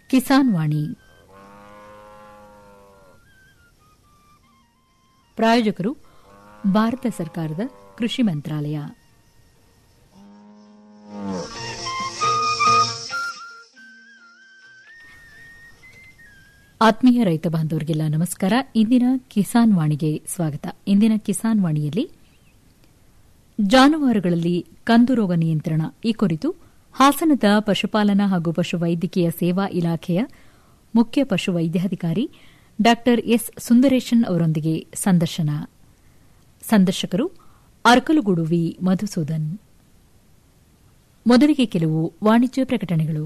ಕಿಸಾನ್ ವಾಣಿ ಪ್ರಾಯೋಜಕರು ಭಾರತ ಸರ್ಕಾರದ ಕೃಷಿ ಮಂತ್ರಾಲಯ ಆತ್ಮೀಯ ರೈತ ಬಾಂಧವರಿಗೆಲ್ಲ ನಮಸ್ಕಾರ ಇಂದಿನ ಕಿಸಾನ್ ವಾಣಿಗೆ ಸ್ವಾಗತ ಇಂದಿನ ಕಿಸಾನ್ ವಾಣಿಯಲ್ಲಿ ಜಾನುವಾರುಗಳಲ್ಲಿ ಕಂದು ರೋಗ ನಿಯಂತ್ರಣ ಈ ಕುರಿತು ಹಾಸನದ ಪಶುಪಾಲನಾ ಹಾಗೂ ಪಶುವೈದ್ಯಕೀಯ ಸೇವಾ ಇಲಾಖೆಯ ಮುಖ್ಯ ಪಶುವೈದ್ಯಾಧಿಕಾರಿ ಡಾ ಎಸ್ ಸುಂದರೇಶನ್ ಅವರೊಂದಿಗೆ ಸಂದರ್ಶನ ಸಂದರ್ಶಕರು ಅರ್ಕಲುಗೂಡು ವಿ ಮಧುಸೂದನ್ ಮೊದಲಿಗೆ ಕೆಲವು ವಾಣಿಜ್ಯ ಪ್ರಕಟಣೆಗಳು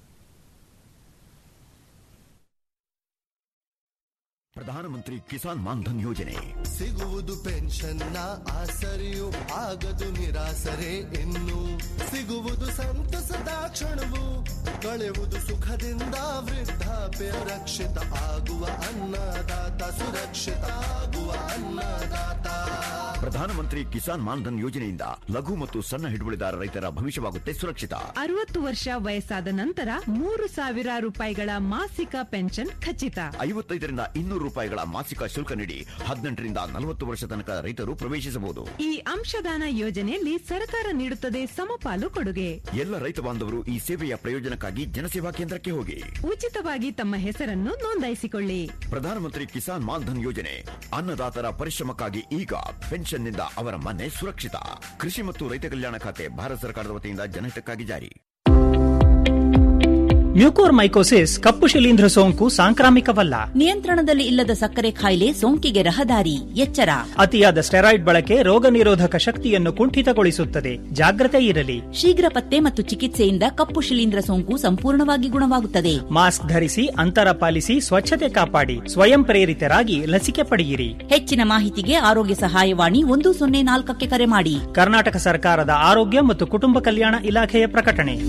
ಪ್ರಧಾನಮಂತ್ರಿ ಕಿಸಾನ್ ಮಾನ್ಧನ್ ಯೋಜನೆ ಸಿಗುವುದು ಪೆನ್ಷನ್ನ ಆಸರೆಯು ಆಗದು ನಿರಾಸರೆ ಇನ್ನು ಸಿಗುವುದು ಸಂತಸದ ಕ್ಷಣವು ಕಳೆಯುವುದು ಸುಖದಿಂದ ವೃದ್ಧಾಪ್ಯ ರಕ್ಷಿತ ಆಗುವ ಅನ್ನದಾತ ಸುರಕ್ಷಿತ ಆಗುವ ಅನ್ನದಾತ ಪ್ರಧಾನಮಂತ್ರಿ ಕಿಸಾನ್ ಮಾನ್ಧನ್ ಯೋಜನೆಯಿಂದ ಲಘು ಮತ್ತು ಸಣ್ಣ ಹಿಡುವಳಿದಾರ ರೈತರ ಭವಿಷ್ಯವಾಗುತ್ತೆ ಸುರಕ್ಷಿತ ಅರವತ್ತು ವರ್ಷ ವಯಸ್ಸಾದ ನಂತರ ಮೂರು ಸಾವಿರ ರೂಪಾಯಿಗಳ ಮಾಸಿಕ ಪೆನ್ಷನ್ ಖಚಿತ ಐವತ್ತೈದರಿಂದ ಇನ್ನೂರು ರೂಪಾಯಿಗಳ ಮಾಸಿಕ ಶುಲ್ಕ ನೀಡಿ ಹದಿನೆಂಟರಿಂದ ನಲವತ್ತು ವರ್ಷ ತನಕ ರೈತರು ಪ್ರವೇಶಿಸಬಹುದು ಈ ಅಂಶದಾನ ಯೋಜನೆಯಲ್ಲಿ ಸರ್ಕಾರ ನೀಡುತ್ತದೆ ಸಮಪಾಲು ಕೊಡುಗೆ ಎಲ್ಲ ರೈತ ಬಾಂಧವರು ಈ ಸೇವೆಯ ಪ್ರಯೋಜನಕ್ಕಾಗಿ ಜನಸೇವಾ ಕೇಂದ್ರಕ್ಕೆ ಹೋಗಿ ಉಚಿತವಾಗಿ ತಮ್ಮ ಹೆಸರನ್ನು ನೋಂದಾಯಿಸಿಕೊಳ್ಳಿ ಪ್ರಧಾನಮಂತ್ರಿ ಕಿಸಾನ್ ಮಾನ್ಧನ್ ಯೋಜನೆ ಅನ್ನದಾತರ ಪರಿಶ್ರಮಕ್ಕಾಗಿ ಈಗ ಪೆನ್ಷನ್ನಿಂದ ಅವರ ಮನೆ ಸುರಕ್ಷಿತ ಕೃಷಿ ಮತ್ತು ರೈತ ಕಲ್ಯಾಣ ಖಾತೆ ಭಾರತ ಸರ್ಕಾರದ ವತಿಯಿಂದ ಜನಹಿತಕ್ಕಾಗಿ ಜಾರಿ ಮ್ಯೂಕೋರ್ಮೈಕೋಸಿಸ್ ಕಪ್ಪು ಶಿಲೀಂಧ್ರ ಸೋಂಕು ಸಾಂಕ್ರಾಮಿಕವಲ್ಲ ನಿಯಂತ್ರಣದಲ್ಲಿ ಇಲ್ಲದ ಸಕ್ಕರೆ ಕಾಯಿಲೆ ಸೋಂಕಿಗೆ ರಹದಾರಿ ಎಚ್ಚರ ಅತಿಯಾದ ಸ್ಟೆರಾಯ್ಡ್ ಬಳಕೆ ರೋಗ ನಿರೋಧಕ ಶಕ್ತಿಯನ್ನು ಕುಂಠಿತಗೊಳಿಸುತ್ತದೆ ಜಾಗ್ರತೆ ಇರಲಿ ಶೀಘ್ರ ಪತ್ತೆ ಮತ್ತು ಚಿಕಿತ್ಸೆಯಿಂದ ಕಪ್ಪು ಶಿಲೀಂಧ್ರ ಸೋಂಕು ಸಂಪೂರ್ಣವಾಗಿ ಗುಣವಾಗುತ್ತದೆ ಮಾಸ್ಕ್ ಧರಿಸಿ ಅಂತರ ಪಾಲಿಸಿ ಸ್ವಚ್ಛತೆ ಕಾಪಾಡಿ ಸ್ವಯಂ ಪ್ರೇರಿತರಾಗಿ ಲಸಿಕೆ ಪಡೆಯಿರಿ ಹೆಚ್ಚಿನ ಮಾಹಿತಿಗೆ ಆರೋಗ್ಯ ಸಹಾಯವಾಣಿ ಒಂದು ಸೊನ್ನೆ ನಾಲ್ಕಕ್ಕೆ ಕರೆ ಮಾಡಿ ಕರ್ನಾಟಕ ಸರ್ಕಾರದ ಆರೋಗ್ಯ ಮತ್ತು ಕುಟುಂಬ ಕಲ್ಯಾಣ ಇಲಾಖೆಯ ಪ್ರಕಟಣೆ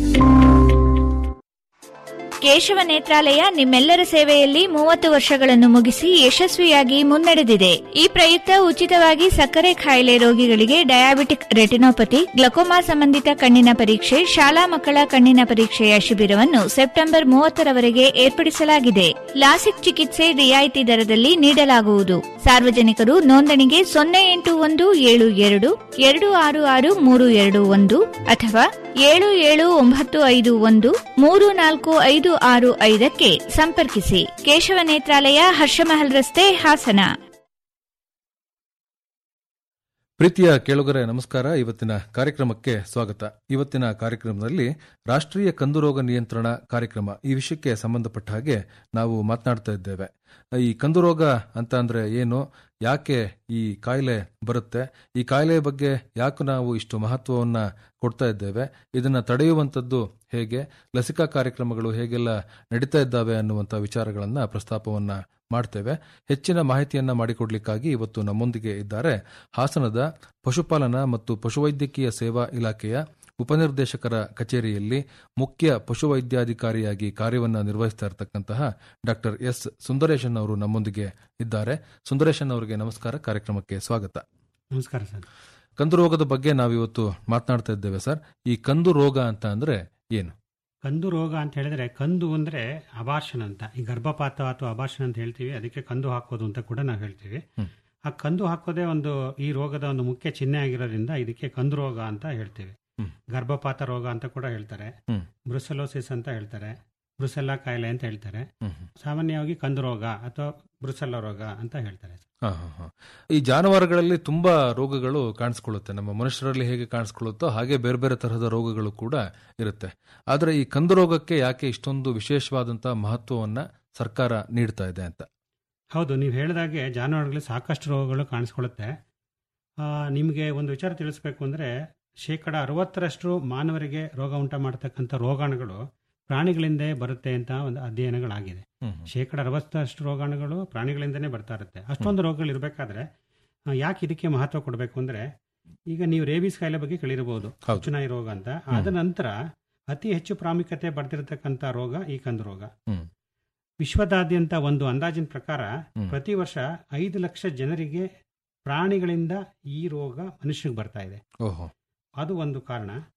ಕೇಶವ ನೇತ್ರಾಲಯ ನಿಮ್ಮೆಲ್ಲರ ಸೇವೆಯಲ್ಲಿ ಮೂವತ್ತು ವರ್ಷಗಳನ್ನು ಮುಗಿಸಿ ಯಶಸ್ವಿಯಾಗಿ ಮುನ್ನಡೆದಿದೆ ಈ ಪ್ರಯುಕ್ತ ಉಚಿತವಾಗಿ ಸಕ್ಕರೆ ಕಾಯಿಲೆ ರೋಗಿಗಳಿಗೆ ಡಯಾಬಿಟಿಕ್ ರೆಟಿನೋಪತಿ ಗ್ಲಕೋಮಾ ಸಂಬಂಧಿತ ಕಣ್ಣಿನ ಪರೀಕ್ಷೆ ಶಾಲಾ ಮಕ್ಕಳ ಕಣ್ಣಿನ ಪರೀಕ್ಷೆಯ ಶಿಬಿರವನ್ನು ಸೆಪ್ಟೆಂಬರ್ ಮೂವತ್ತರವರೆಗೆ ಏರ್ಪಡಿಸಲಾಗಿದೆ ಲಾಸಿಕ್ ಚಿಕಿತ್ಸೆ ರಿಯಾಯಿತಿ ದರದಲ್ಲಿ ನೀಡಲಾಗುವುದು ಸಾರ್ವಜನಿಕರು ನೋಂದಣಿಗೆ ಸೊನ್ನೆ ಎಂಟು ಒಂದು ಏಳು ಎರಡು ಎರಡು ಆರು ಆರು ಮೂರು ಎರಡು ಒಂದು ಅಥವಾ ಏಳು ಏಳು ಒಂಬತ್ತು ಐದು ಒಂದು ಮೂರು ನಾಲ್ಕು ಐದು ಆರು ಐದಕ್ಕೆ ಸಂಪರ್ಕಿಸಿ ಕೇಶವ ನೇತ್ರಾಲಯ ಹರ್ಷಮಹಲ್ ರಸ್ತೆ ಹಾಸನ ಪ್ರೀತಿಯ ಕೇಳುಗರೆ ನಮಸ್ಕಾರ ಇವತ್ತಿನ ಕಾರ್ಯಕ್ರಮಕ್ಕೆ ಸ್ವಾಗತ ಇವತ್ತಿನ ಕಾರ್ಯಕ್ರಮದಲ್ಲಿ ರಾಷ್ಟ್ರೀಯ ಕಂದು ರೋಗ ನಿಯಂತ್ರಣ ಕಾರ್ಯಕ್ರಮ ಈ ವಿಷಯಕ್ಕೆ ಸಂಬಂಧಪಟ್ಟ ಹಾಗೆ ನಾವು ಮಾತನಾಡ್ತಾ ಇದ್ದೇವೆ ಈ ಕಂದು ರೋಗ ಅಂತ ಅಂದ್ರೆ ಏನು ಯಾಕೆ ಈ ಕಾಯಿಲೆ ಬರುತ್ತೆ ಈ ಕಾಯಿಲೆ ಬಗ್ಗೆ ಯಾಕೆ ನಾವು ಇಷ್ಟು ಮಹತ್ವವನ್ನ ಕೊಡ್ತಾ ಇದ್ದೇವೆ ಇದನ್ನ ತಡೆಯುವಂಥದ್ದು ಹೇಗೆ ಲಸಿಕಾ ಕಾರ್ಯಕ್ರಮಗಳು ಹೇಗೆಲ್ಲ ನಡೀತಾ ಇದ್ದಾವೆ ಅನ್ನುವಂಥ ವಿಚಾರಗಳನ್ನ ಪ್ರಸ್ತಾಪವನ್ನ ಮಾಡ್ತೇವೆ ಹೆಚ್ಚಿನ ಮಾಹಿತಿಯನ್ನ ಮಾಡಿಕೊಡ್ಲಿಕ್ಕಾಗಿ ಇವತ್ತು ನಮ್ಮೊಂದಿಗೆ ಇದ್ದಾರೆ ಹಾಸನದ ಪಶುಪಾಲನಾ ಮತ್ತು ಪಶುವೈದ್ಯಕೀಯ ಸೇವಾ ಇಲಾಖೆಯ ಉಪನಿರ್ದೇಶಕರ ಕಚೇರಿಯಲ್ಲಿ ಮುಖ್ಯ ಪಶುವೈದ್ಯಾಧಿಕಾರಿಯಾಗಿ ಕಾರ್ಯವನ್ನ ನಿರ್ವಹಿಸ್ತಾ ಇರತಕ್ಕಂತಹ ಡಾಕ್ಟರ್ ಎಸ್ ಸುಂದರೇಶನ್ ಅವರು ನಮ್ಮೊಂದಿಗೆ ಇದ್ದಾರೆ ಸುಂದರೇಶನ್ ಅವರಿಗೆ ನಮಸ್ಕಾರ ಕಾರ್ಯಕ್ರಮಕ್ಕೆ ಸ್ವಾಗತ ನಮಸ್ಕಾರ ಸರ್ ಕಂದು ರೋಗದ ಬಗ್ಗೆ ನಾವಿವತ್ತು ಮಾತನಾಡ್ತಾ ಇದ್ದೇವೆ ಸರ್ ಈ ಕಂದು ರೋಗ ಅಂತ ಅಂದ್ರೆ ಏನು ಕಂದು ರೋಗ ಅಂತ ಹೇಳಿದ್ರೆ ಕಂದು ಅಂದ್ರೆ ಅಬಾರ್ಷನ್ ಅಂತ ಈ ಗರ್ಭಪಾತ ಅಥವಾ ಅಬಾರ್ಷನ್ ಅಂತ ಹೇಳ್ತೀವಿ ಅದಕ್ಕೆ ಕಂದು ಹಾಕೋದು ಅಂತ ಕೂಡ ನಾವು ಹೇಳ್ತೀವಿ ಹ್ಮ್. ಆ ಕಂದು ಹಾಕೋದೇ ಒಂದು ಈ ರೋಗದ ಒಂದು ಮುಖ್ಯ ಚಿಹ್ನೆ ಆಗಿರೋದ್ರಿಂದ ಇದಕ್ಕೆ ಕಂದು ರೋಗ ಅಂತ ಹೇಳ್ತೀವಿ ಹ್ಮ್. ಗರ್ಭಪಾತ ರೋಗ ಅಂತ ಕೂಡ ಹೇಳ್ತಾರೆ ಹ್ಮ್. ಬ್ರುಸೆಲೋಸಿಸ್ ಅಂತ ಹೇಳ್ತಾರೆ ಬ್ರುಸೆಲ್ಲಾ ಕಾಯಿಲೆ ಅಂತ ಹೇಳ್ತಾರೆ ಹ್ಮ್ ಹ್ಮ್. ಸಾಮಾನ್ಯವಾಗಿ ಕಂದು ರೋಗ ಅಥವಾ ಬ್ರುಸೆಲ್ಲ ರೋಗ ಅಂತ ಹೇಳ್ತಾರೆ ಹಾ, ಹಾ, ಹಾ. ಈ ಜಾನುವಾರುಗಳಲ್ಲಿ ತುಂಬಾ ರೋಗಗಳು ಕಾಣಿಸ್ಕೊಳ್ಳುತ್ತೆ ನಮ್ಮ ಮನುಷ್ಯರಲ್ಲಿ ಹೇಗೆ ಕಾಣಿಸ್ಕೊಳ್ಳುತ್ತೋ ಹಾಗೆ ಬೇರೆ ಬೇರೆ ತರಹದ ರೋಗಗಳು ಕೂಡ ಇರುತ್ತೆ ಆದ್ರೆ ಈ ಕಂದು ರೋಗಕ್ಕೆ ಯಾಕೆ ಇಷ್ಟೊಂದು ವಿಶೇಷವಾದಂತಹ ಮಹತ್ವವನ್ನ ಸರ್ಕಾರ ನೀಡ್ತಾ ಇದೆ ಅಂತ ಹೌದು ನೀವು ಹೇಳಿದಾಗೆ ಜಾನುವಾರುಗಳಲ್ಲಿ ಸಾಕಷ್ಟು ರೋಗಗಳು ಕಾಣಿಸ್ಕೊಳ್ಳುತ್ತೆ ಆ, ನಿಮಗೆ ಒಂದು ವಿಚಾರ ತಿಳಿಸ್ಬೇಕು ಅಂದರೆ ಶೇಕಡ ಅರವತ್ತರಷ್ಟು ಮಾನವರಿಗೆ ರೋಗ ಉಂಟು ಮಾಡತಕ್ಕಂಥ ರೋಗಾಣುಗಳು ಪ್ರಾಣಿಗಳಿಂದ ಬರುತ್ತೆ ಅಂತ ಒಂದು ಅಧ್ಯಯನಗಳಾಗಿದೆ ಹ್ಮ್, ಹ್ಮ್. ಶೇಕಡ ಅರವತ್ತರಷ್ಟು ರೋಗಾಣುಗಳು ಪ್ರಾಣಿಗಳಿಂದನೇ ಬರ್ತಾ ಇರುತ್ತೆ ಅಷ್ಟೊಂದು ರೋಗಗಳು ಇರಬೇಕಾದ್ರೆ ಯಾಕೆ ಇದಕ್ಕೆ ಮಹತ್ವ ಕೊಡಬೇಕು ಅಂದರೆ ಈಗ ನೀವು ರೇಬಿಸ್ ಕಾಯಿಲೆ ಬಗ್ಗೆ ಕೇಳಿರಬಹುದು ಹೌದು. ಚುನಾಯಿ ರೋಗ ಅಂತ ಆದ ನಂತರ ಅತಿ ಹೆಚ್ಚು ಪ್ರಾಮುಖ್ಯತೆ ಪಡೆದಿರತಕ್ಕಂಥ ರೋಗ ಈ ಕಂದು ರೋಗ ಹ್ಮ್. ವಿಶ್ವದಾದ್ಯಂತ ಒಂದು ಅಂದಾಜಿನ ಪ್ರಕಾರ ಹ್ಮ್. ಪ್ರತಿ ವರ್ಷ ಐದು ಲಕ್ಷ ಜನರಿಗೆ ಪ್ರಾಣಿಗಳಿಂದ ಈ ರೋಗ ಮನುಷ್ಯರಿಗೆ ಬರ್ತಾ ಇದೆ ಓಹೋ ಅದು ಒಂದು ಕಾರಣ ಹ್ಮ್.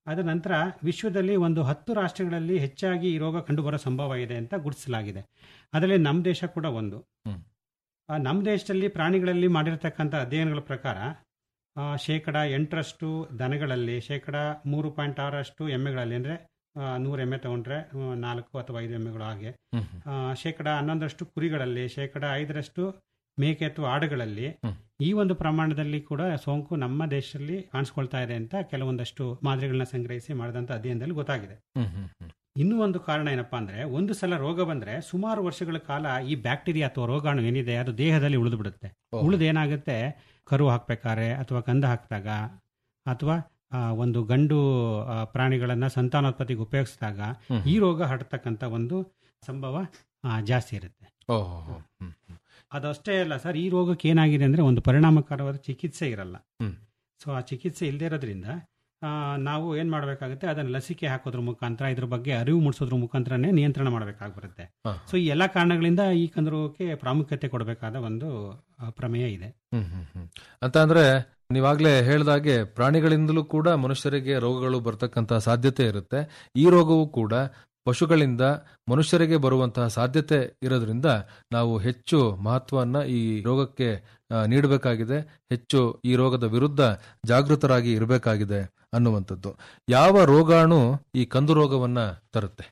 ಅದರ ನಂತರ ವಿಶ್ವದಲ್ಲಿ ಒಂದು ಹತ್ತು ರಾಷ್ಟ್ರಗಳಲ್ಲಿ ಹೆಚ್ಚಾಗಿ ಈ ರೋಗ ಕಂಡುಬರೋ ಸಂಭವ ಇದೆ ಅಂತ ಗುರುತಿಸಲಾಗಿದೆ ಅದರಲ್ಲಿ ನಮ್ಮ ದೇಶ ಕೂಡ ಒಂದು ಹ್ಮ್. ಆ, ನಮ್ಮ ದೇಶದಲ್ಲಿ ಪ್ರಾಣಿಗಳಲ್ಲಿ ಮಾಡಿರ್ತಕ್ಕಂಥ ಅಧ್ಯಯನಗಳ ಪ್ರಕಾರ ಆ, ಶೇಕಡ ಎಂಟರಷ್ಟು ದನಗಳಲ್ಲಿ ಶೇಕಡ ಮೂರು ಪಾಯಿಂಟ್ ಆರಷ್ಟು ಎಮ್ಮೆಗಳಲ್ಲಿ ಅಂದರೆ ನೂರು ಎಮ್ಮೆ ತಗೊಂಡ್ರೆ ಆ, ನಾಲ್ಕು ಅಥವಾ ಐದು ಎಮ್ಮೆಗಳು ಹಾಗೆ ಹ್ಮ್, ಹ್ಮ್. ಆ, ಶೇಕಡ ಹನ್ನೊಂದರಷ್ಟು ಕುರಿಗಳಲ್ಲಿ ಶೇಕಡ ಐದರಷ್ಟು ಮೇಕೆ ಅಥವಾ ಆಡುಗಳಲ್ಲಿ ಹ್ಮ್. ಈ ಒಂದು ಪ್ರಮಾಣದಲ್ಲಿ ಕೂಡ ಸೋಂಕು ನಮ್ಮ ದೇಶದಲ್ಲಿ ಕಾಣಿಸ್ಕೊಳ್ತಾ ಇದೆ ಅಂತ ಕೆಲವೊಂದಷ್ಟು ಮಾದರಿಗಳನ್ನ ಸಂಗ್ರಹಿಸಿ ಮಾಡಿದಂಥ ಅಧ್ಯಯನದಲ್ಲಿ ಗೊತ್ತಾಗಿದೆ ಹ್ಮ್, ಹ್ಮ್, ಹ್ಮ್. ಇನ್ನೂ ಒಂದು ಕಾರಣ ಏನಪ್ಪಾ ಅಂದ್ರೆ ಒಂದು ಸಲ ರೋಗ ಬಂದ್ರೆ ಸುಮಾರು ವರ್ಷಗಳ ಕಾಲ ಈ ಬ್ಯಾಕ್ಟೀರಿಯಾ ಅಥವಾ ರೋಗಾಣು ಏನಿದೆ ಅದು ದೇಹದಲ್ಲಿ ಉಳಿದು ಬಿಡುತ್ತೆ ಓಹೋ. ಉಳಿದು ಏನಾಗುತ್ತೆ ಕರು ಹಾಕ್ಬೇಕಾದ್ರೆ ಅಥವಾ ಕಂದ ಹಾಕಿದಾಗ ಅಥವಾ ಆ, ಒಂದು ಗಂಡು ಆ, ಪ್ರಾಣಿಗಳನ್ನ ಸಂತಾನೋತ್ಪತ್ತಿಗೆ ಉಪಯೋಗಿಸಿದಾಗ ಹ್ಮ್. ಈ ರೋಗ ಹರಡ್ತಕ್ಕಂಥ ಒಂದು ಸಂಭವ ಆ, ಜಾಸ್ತಿ ಇರುತ್ತೆ ಓಹೋ, ಹೋ. ಹ್ಮ್, ಹ್ಮ್. ಅದಷ್ಟೇ ಅಲ್ಲ ಸರ್ ಈ ರೋಗಕ್ಕೆ ಏನಾಗಿದೆ ಅಂದ್ರೆ ಒಂದು ಪರಿಣಾಮಕಾರವಾದ ಚಿಕಿತ್ಸೆ ಇರಲ್ಲ ಹ್ಮ್. ಸೊ ಆ ಚಿಕಿತ್ಸೆ ಇಲ್ಲದೆ ಇರೋದ್ರಿಂದ ಆ, ನಾವು ಏನ್ ಮಾಡಬೇಕಾಗುತ್ತೆ ಅದನ್ನ ಲಸಿಕೆ ಹಾಕೋದ್ರ ಮುಖಾಂತರ ಇದ್ರ ಬಗ್ಗೆ ಅರಿವು ಮೂಡಿಸೋದ್ರ ಮುಖಾಂತರನೇ ನಿಯಂತ್ರಣ ಮಾಡಬೇಕಾಗಿ ಬರುತ್ತೆ ಹಾ. ಸೊ ಈ ಎಲ್ಲ ಕಾರಣಗಳಿಂದ ಈ ಕಂದು ರೋಗಕ್ಕೆ ಪ್ರಾಮುಖ್ಯತೆ ಕೊಡಬೇಕಾದ ಒಂದು ಆ, ಪ್ರಮೇಯ ಇದೆ ಹ್ಮ್, ಹ್ಮ್, ಹ್ಮ್. ಅಂತ ಅಂದ್ರೆ ನೀವಾಗ್ಲೇ ಹೇಳ್ದಾಗೆ ಪ್ರಾಣಿಗಳಿಂದಲೂ ಕೂಡ ಮನುಷ್ಯರಿಗೆ ರೋಗಗಳು ಬರ್ತಕ್ಕಂತ ಸಾಧ್ಯತೆ ಇರುತ್ತೆ ಈ ರೋಗವು ಕೂಡ ಪಶುಗಳಿಂದ ಮನುಷ್ಯರಿಗೆ ಬರುವಂತಹ ಸಾಧ್ಯತೆ ಇರೋದ್ರಿಂದ ನಾವು ಹೆಚ್ಚು ಮಹತ್ವವನ್ನ ಈ ರೋಗಕ್ಕೆ ಆ, ನೀಡಬೇಕಾಗಿದೆ ಹೆಚ್ಚು ಈ ರೋಗದ ವಿರುದ್ಧ ಜಾಗೃತರಾಗಿ ಇರಬೇಕಾಗಿದೆ ಅನ್ನುವಂಥದ್ದು ಯಾವ ರೋಗಾಣು ಈ ಕಂದು ರೋಗವನ್ನ ತರುತ್ತೆ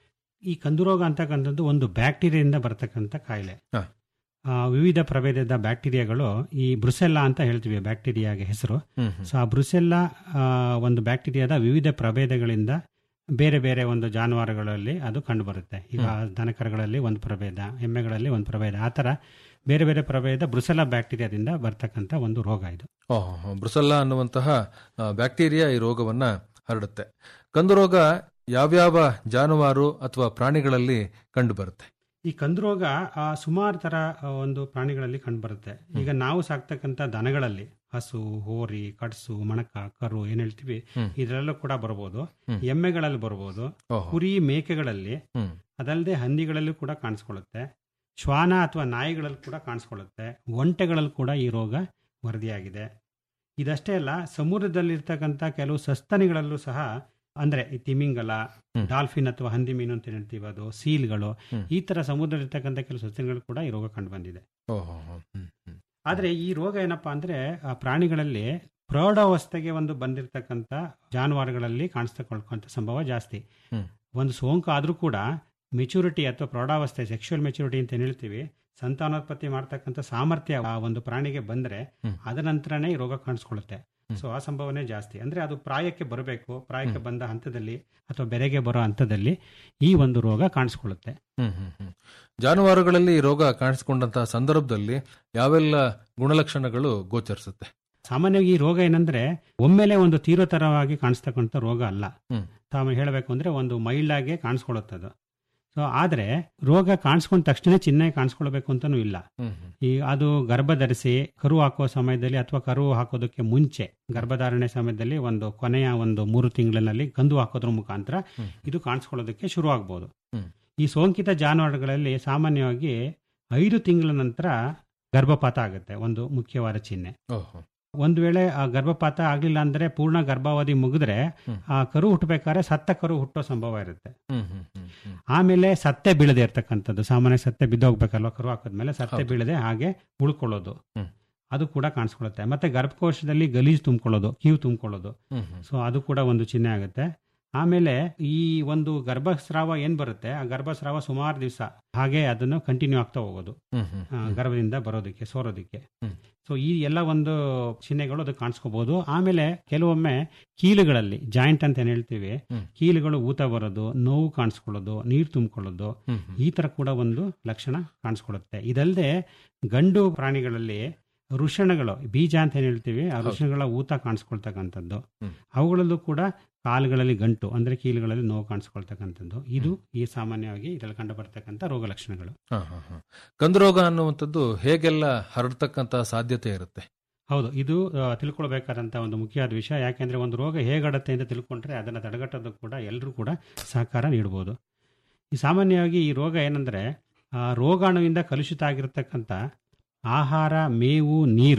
ಈ ಕಂದು ರೋಗ ಅಂತಕ್ಕಂಥದ್ದು ಒಂದು ಬ್ಯಾಕ್ಟೀರಿಯಿಂದ ಬರ್ತಕ್ಕಂಥ ಕಾಯಿಲೆ ಹಾ. ಆ, ವಿವಿಧ ಪ್ರಭೇದದ ಬ್ಯಾಕ್ಟೀರಿಯಾಗಳು ಈ ಬ್ರುಸೆಲ್ಲಾ ಅಂತ ಹೇಳ್ತೀವಿ ಬ್ಯಾಕ್ಟೀರಿಯಾಗೆ ಹೆಸರು ಹ್ಮ್, ಹ್ಮ್. ಸೊ ಆ ಬ್ರುಸೆಲ್ಲಾ ಆ, ಒಂದು ಬ್ಯಾಕ್ಟೀರಿಯಾದ ವಿವಿಧ ಪ್ರಭೇದಗಳಿಂದ ಬೇರೆ ಬೇರೆ ಒಂದು ಜಾನುವಾರುಗಳಲ್ಲಿ ಅದು ಕಂಡುಬರುತ್ತೆ ಈಗ ದನಕರಗಳಲ್ಲಿ ಒಂದು ಪ್ರಭೇದ ಎಮ್ಮೆಗಳಲ್ಲಿ ಒಂದು ಪ್ರಭೇದ ಆ ಥರ ಬೇರೆ ಬೇರೆ ಪ್ರಭೇದ ಬ್ರುಸೆಲ್ಲಾ ಬ್ಯಾಕ್ಟೀರಿಯಾದಿಂದ ಬರ್ತಕ್ಕಂಥ ಒಂದು ರೋಗ ಇದು ಓಹ್, ಹೋ. ಬ್ರುಸೆಲ್ಲಾ ಅನ್ನುವಂತಹ ಆ, ಬ್ಯಾಕ್ಟೀರಿಯಾ ಈ ರೋಗವನ್ನ ಹರಡುತ್ತೆ ಕಂದು ರೋಗ ಯಾವ್ಯಾವ ಜಾನುವಾರು ಅಥವಾ ಪ್ರಾಣಿಗಳಲ್ಲಿ ಕಂಡು ಬರುತ್ತೆ ಈ ಕಂದು ರೋಗ ಆ, ಸುಮಾರು ತರ ಆ, ಒಂದು ಪ್ರಾಣಿಗಳಲ್ಲಿ ಕಂಡುಬರುತ್ತೆ ಈಗ ನಾವು ಸಾಕ್ತಕ್ಕಂಥ ದನಗಳಲ್ಲಿ ಹಸು ಹೋರಿ ಕಡ್ಸು ಮಣಕ ಕರು ಏನ್ ಹೇಳ್ತೀವಿ ಹ್ಮ್. ಇದರಲ್ಲೂ ಕೂಡ ಬರ್ಬೋದು ಹ್ಮ್. ಎಮ್ಮೆಗಳಲ್ಲಿ ಬರ್ಬೋದು ಓಹೋ. ಕುರಿ ಮೇಕೆಗಳಲ್ಲಿ ಹ್ಮ್. ಅದಲ್ಲದೆ ಹಂದಿಗಳಲ್ಲೂ ಕೂಡ ಕಾಣಿಸ್ಕೊಳ್ಳುತ್ತೆ ಶ್ವಾನ ಅಥವಾ ನಾಯಿಗಳಲ್ಲಿ ಕೂಡ ಕಾಣಿಸ್ಕೊಳ್ಳುತ್ತೆ ಒಂಟೆಗಳಲ್ಲಿ ಕೂಡ ಈ ರೋಗ ವರದಿಯಾಗಿದೆ ಇದಷ್ಟೇ ಅಲ್ಲ ಸಮುದ್ರದಲ್ಲಿರ್ತಕ್ಕಂಥ ಕೆಲವು ಸಸ್ತನಿಗಳಲ್ಲೂ ಸಹ ಅಂದ್ರೆ ಈ ತಿಮಿಂಗಲ ಹ್ಮ್. ಡಾಲ್ಫಿನ್ ಅಥವಾ ಹಂದಿ ಮೀನು ಅಂತ ಹೇಳ್ತೀವಿ ಅದು ಸೀಲ್ಗಳು ಹ್ಮ್. ಈ ತರ ಸಮುದ್ರದಲ್ಲಿರ್ತಕ್ಕಂಥ ಕೆಲವು ಸಸ್ತನಿಗಳು ಕೂಡ ಈ ರೋಗ ಕಂಡು ಬಂದಿದೆ ಓಹೋ, ಹೋ. ಹ್ಮ್, ಹ್ಮ್. ಆದ್ರೆ ಈ ರೋಗ ಏನಪ್ಪಾ ಅಂದ್ರೆ ಆ ಪ್ರಾಣಿಗಳಲ್ಲಿ ಪ್ರೌಢಾವಸ್ಥೆಗೆ ಒಂದು ಬಂದಿರತಕ್ಕಂಥ ಜಾನುವಾರುಗಳಲ್ಲಿ ಕಾಣಿಸ್ತಕೊಳ್ಕೊಂತ ಸಂಭವ ಜಾಸ್ತಿ ಹ್ಮ್. ಒಂದು ಸೋಂಕು ಆದ್ರೂ ಕೂಡ ಮೆಚುರಿಟಿ ಅಥವಾ ಪ್ರೌಢಾವಸ್ಥೆ ಸೆಕ್ಷುವಲ್ ಮೆಚುರಿಟಿ ಅಂತ ಏನ್ ಹೇಳ್ತೀವಿ ಸಂತಾನೋತ್ಪತ್ತಿ ಮಾಡ್ತಕ್ಕಂಥ ಸಾಮರ್ಥ್ಯ ಆ ಒಂದು ಪ್ರಾಣಿಗೆ ಬಂದ್ರೆ ಹ್ಮ್. ಅದ ನಂತರನೇ ಈ ರೋಗ ಕಾಣಿಸ್ಕೊಳ್ಳುತ್ತೆ ಹ್ಮ್. ಸೊ ಆ ಸಂಭವನೆ ಜಾಸ್ತಿ ಅಂದ್ರೆ ಅದು ಪ್ರಾಯಕ್ಕೆ ಬರಬೇಕು ಪ್ರಾಯಕ್ಕೆ ಬಂದ ಹಂತದಲ್ಲಿ ಅಥವಾ ಬೆರೆಗೆ ಬರೋ ಹಂತದಲ್ಲಿ ಈ ಒಂದು ರೋಗ ಕಾಣಿಸ್ಕೊಳ್ಳುತ್ತೆ ಹ್ಮ್, ಹ್ಮ್, ಹ್ಮ್. ಜಾನುವಾರುಗಳಲ್ಲಿ ಈ ರೋಗ ಕಾಣಿಸಿಕೊಂಡಂತಹ ಸಂದರ್ಭದಲ್ಲಿ ಯಾವೆಲ್ಲ ಗುಣಲಕ್ಷಣಗಳು ಗೋಚರಿಸುತ್ತೆ ಸಾಮಾನ್ಯವಾಗಿ ಈ ರೋಗ ಏನಂದ್ರೆ ಒಮ್ಮೆಲೆ ಒಂದು ತೀವ್ರತರವಾಗಿ ಕಾಣಿಸ್ತಕ್ಕಂಥ ರೋಗ ಅಲ್ಲ ಹ್ಮ್. ತಾವು ಹೇಳಬೇಕು ಅಂದ್ರೆ ಒಂದು ಮೈಲ್ಡ್ ಆಗಿ ಕಾಣಿಸ್ಕೊಳ್ಳುತ್ತದು ಸೊ ಆದ್ರೆ ರೋಗ ಕಾಣಿಸ್ಕೊಂಡ ತಕ್ಷಣ ಚಿನ್ನಾಗಿ ಕಾಣಿಸ್ಕೊಳ್ಬೇಕು ಅಂತಾನೂ ಇಲ್ಲ ಹ್ಮ್, ಹ್ಮ್. ಈ ಅದು ಗರ್ಭ ಧರಿಸಿ ಕರು ಹಾಕುವ ಸಮಯದಲ್ಲಿ ಅಥವಾ ಕರು ಹಾಕೋದಕ್ಕೆ ಮುಂಚೆ ಗರ್ಭಧಾರಣೆ ಸಮಯದಲ್ಲಿ ಒಂದು ಕೊನೆಯ ಒಂದು ಮೂರು ತಿಂಗಳಿನಲ್ಲಿ ಕಂದು ಹಾಕೋದ್ರ ಮುಖಾಂತರ ಹ್ಮ್. ಇದು ಕಾಣಿಸ್ಕೊಳ್ಳೋದಕ್ಕೆ ಶುರು ಆಗ್ಬೋದು ಹ್ಮ್. ಈ ಸೋಂಕಿತ ಜಾನುವಾರುಗಳಲ್ಲಿ ಸಾಮಾನ್ಯವಾಗಿ ಐದು ತಿಂಗಳ ನಂತರ ಗರ್ಭಪಾತ ಆಗುತ್ತೆ ಒಂದು ಮುಖ್ಯವಾದ ಚಿಹ್ನೆ ಓಹೋ. ಒಂದು ವೇಳೆ ಆ ಗರ್ಭಪಾತ ಆಗ್ಲಿಲ್ಲ ಅಂದ್ರೆ ಪೂರ್ಣ ಗರ್ಭಾವಧಿ ಮುಗಿದ್ರೆ ಹ್ಮ್. ಆ ಕರು ಹುಟ್ಟಬೇಕಾದ್ರೆ ಸತ್ತ ಕರು ಹುಟ್ಟೋ ಸಂಭವ ಇರುತ್ತೆ ಹ್ಮ್, ಹ್ಮ್, ಹ್ಮ್, ಹ್ಮ್. ಆಮೇಲೆ ಸತ್ತೆ ಬೀಳದೆ ಇರ್ತಕ್ಕಂಥದ್ದು ಸಾಮಾನ್ಯ ಸತ್ತೆ ಬಿದ್ದೋಗ್ಬೇಕಲ್ವ ಕರು ಹಾಕಿದ್ಮೇಲೆ ಸತ್ತೆ ಹೌದು. ಬೀಳದೆ ಹಾಗೆ ಉಳ್ಕೊಳ್ಳೋದು ಹ್ಮ್. ಅದು ಕೂಡ ಕಾಣಿಸ್ಕೊಳ್ಳುತ್ತೆ ಮತ್ತೆ ಗರ್ಭಕೋಶದಲ್ಲಿ ಗಲೀಜು ತುಂಬಿಕೊಳ್ಳೋದು ಕೀವು ತುಂಬಿಕೊಳ್ಳೋದು ಹ್ಮ್, ಹ್ಮ್. ಸೊ ಅದು ಕೂಡ ಒಂದು ಚಿಹ್ನೆ ಆಗುತ್ತೆ ಆಮೇಲೆ ಈ ಒಂದು ಗರ್ಭಸ್ರಾವ ಏನ್ ಬರುತ್ತೆ ಆ ಗರ್ಭಸ್ರಾವ ಸುಮಾರು ದಿವಸ ಹಾಗೆ ಅದನ್ನು ಕಂಟಿನ್ಯೂ ಆಗ್ತಾ ಹೋಗೋದು ಹ್ಮ್, ಹ್ಮ್, ಆ, ಹ್ಮ್. ಗರ್ಭದಿಂದ ಬರೋದಕ್ಕೆ ಸೋರೋದಕ್ಕೆ ಹ್ಮ್. ಸೊ ಈ ಎಲ್ಲ ಒಂದು ಚಿಹ್ನೆಗಳು ಅದು ಕಾಣಿಸ್ಕೋಬಹುದು ಆಮೇಲೆ ಕೆಲವೊಮ್ಮೆ ಕೀಲುಗಳಲ್ಲಿ ಜಾಯಿಂಟ್ ಅಂತ ಏನ್ ಹೇಳ್ತೀವಿ ಹ್ಮ್. ಕೀಲುಗಳು ಊತ ಬರೋದು ನೋವು ಕಾಣಿಸ್ಕೊಳ್ಳೋದು ನೀರು ತುಂಬಿಕೊಳ್ಳೋದು ಹ್ಮ್, ಹ್ಮ್. ಈ ತರ ಕೂಡ ಒಂದು ಲಕ್ಷಣ ಕಾಣಿಸ್ಕೊಳ್ಳುತ್ತೆ ಇದಲ್ಲದೆ ಗಂಡು ಪ್ರಾಣಿಗಳಲ್ಲಿ ವೃಷಣಗಳು ಬೀಜ ಅಂತ ಏನ್ ಹೇಳ್ತೀವಿ ಆ ಹೌದು. ವೃಷಣಗಳ ಊತ ಕಾಣಿಸ್ಕೊಳ್ತಕ್ಕಂಥದ್ದು ಹ್ಮ್. ಅವುಗಳಲ್ಲೂ ಕೂಡ ಕಾಲುಗಳಲ್ಲಿ ಗಂಟು ಅಂದ್ರೆ ಕೀಲುಗಳಲ್ಲಿ ನೋವು ಕಾಣಿಸ್ಕೊಳ್ತಕ್ಕಂಥದ್ದು ಇದು ಈ ಸಾಮಾನ್ಯವಾಗಿ ಇದರಲ್ಲಿ ಕಂಡು ಬರ್ತಕ್ಕಂಥ ರೋಗ ಲಕ್ಷಣಗಳು ಹಾ, ಹಾ, ಹಾ. ಕಂದು ರೋಗ ಅನ್ನುವಂಥದ್ದು ಹೇಗೆಲ್ಲ ಹರಡ್ತಕ್ಕಂತ ಸಾಧ್ಯತೆ ಇರುತ್ತೆ ಹೌದು ಇದು ಆ, ತಿಳ್ಕೊಳ್ಬೇಕಾದಂತ ಒಂದು ಮುಖ್ಯವಾದ ವಿಷಯ ಯಾಕೆಂದ್ರೆ ಒಂದು ರೋಗ ಹೇಗಡತ್ತೆ ಅಂತ ತಿಳ್ಕೊಂಡ್ರೆ ಅದನ್ನ ತಡೆಗಟ್ಟೋದಕ್ಕೆ ಕೂಡ ಎಲ್ಲರೂ ಕೂಡ ಸಹಕಾರ ನೀಡಬಹುದು ಈ ಸಾಮಾನ್ಯವಾಗಿ ಈ ರೋಗ ಏನಂದ್ರೆ ಆ, ರೋಗಾಣುವಿಂದ ಕಲುಷಿತ ಆಗಿರತಕ್ಕಂಥ ಆಹಾರ ಮೇವು ನೀರು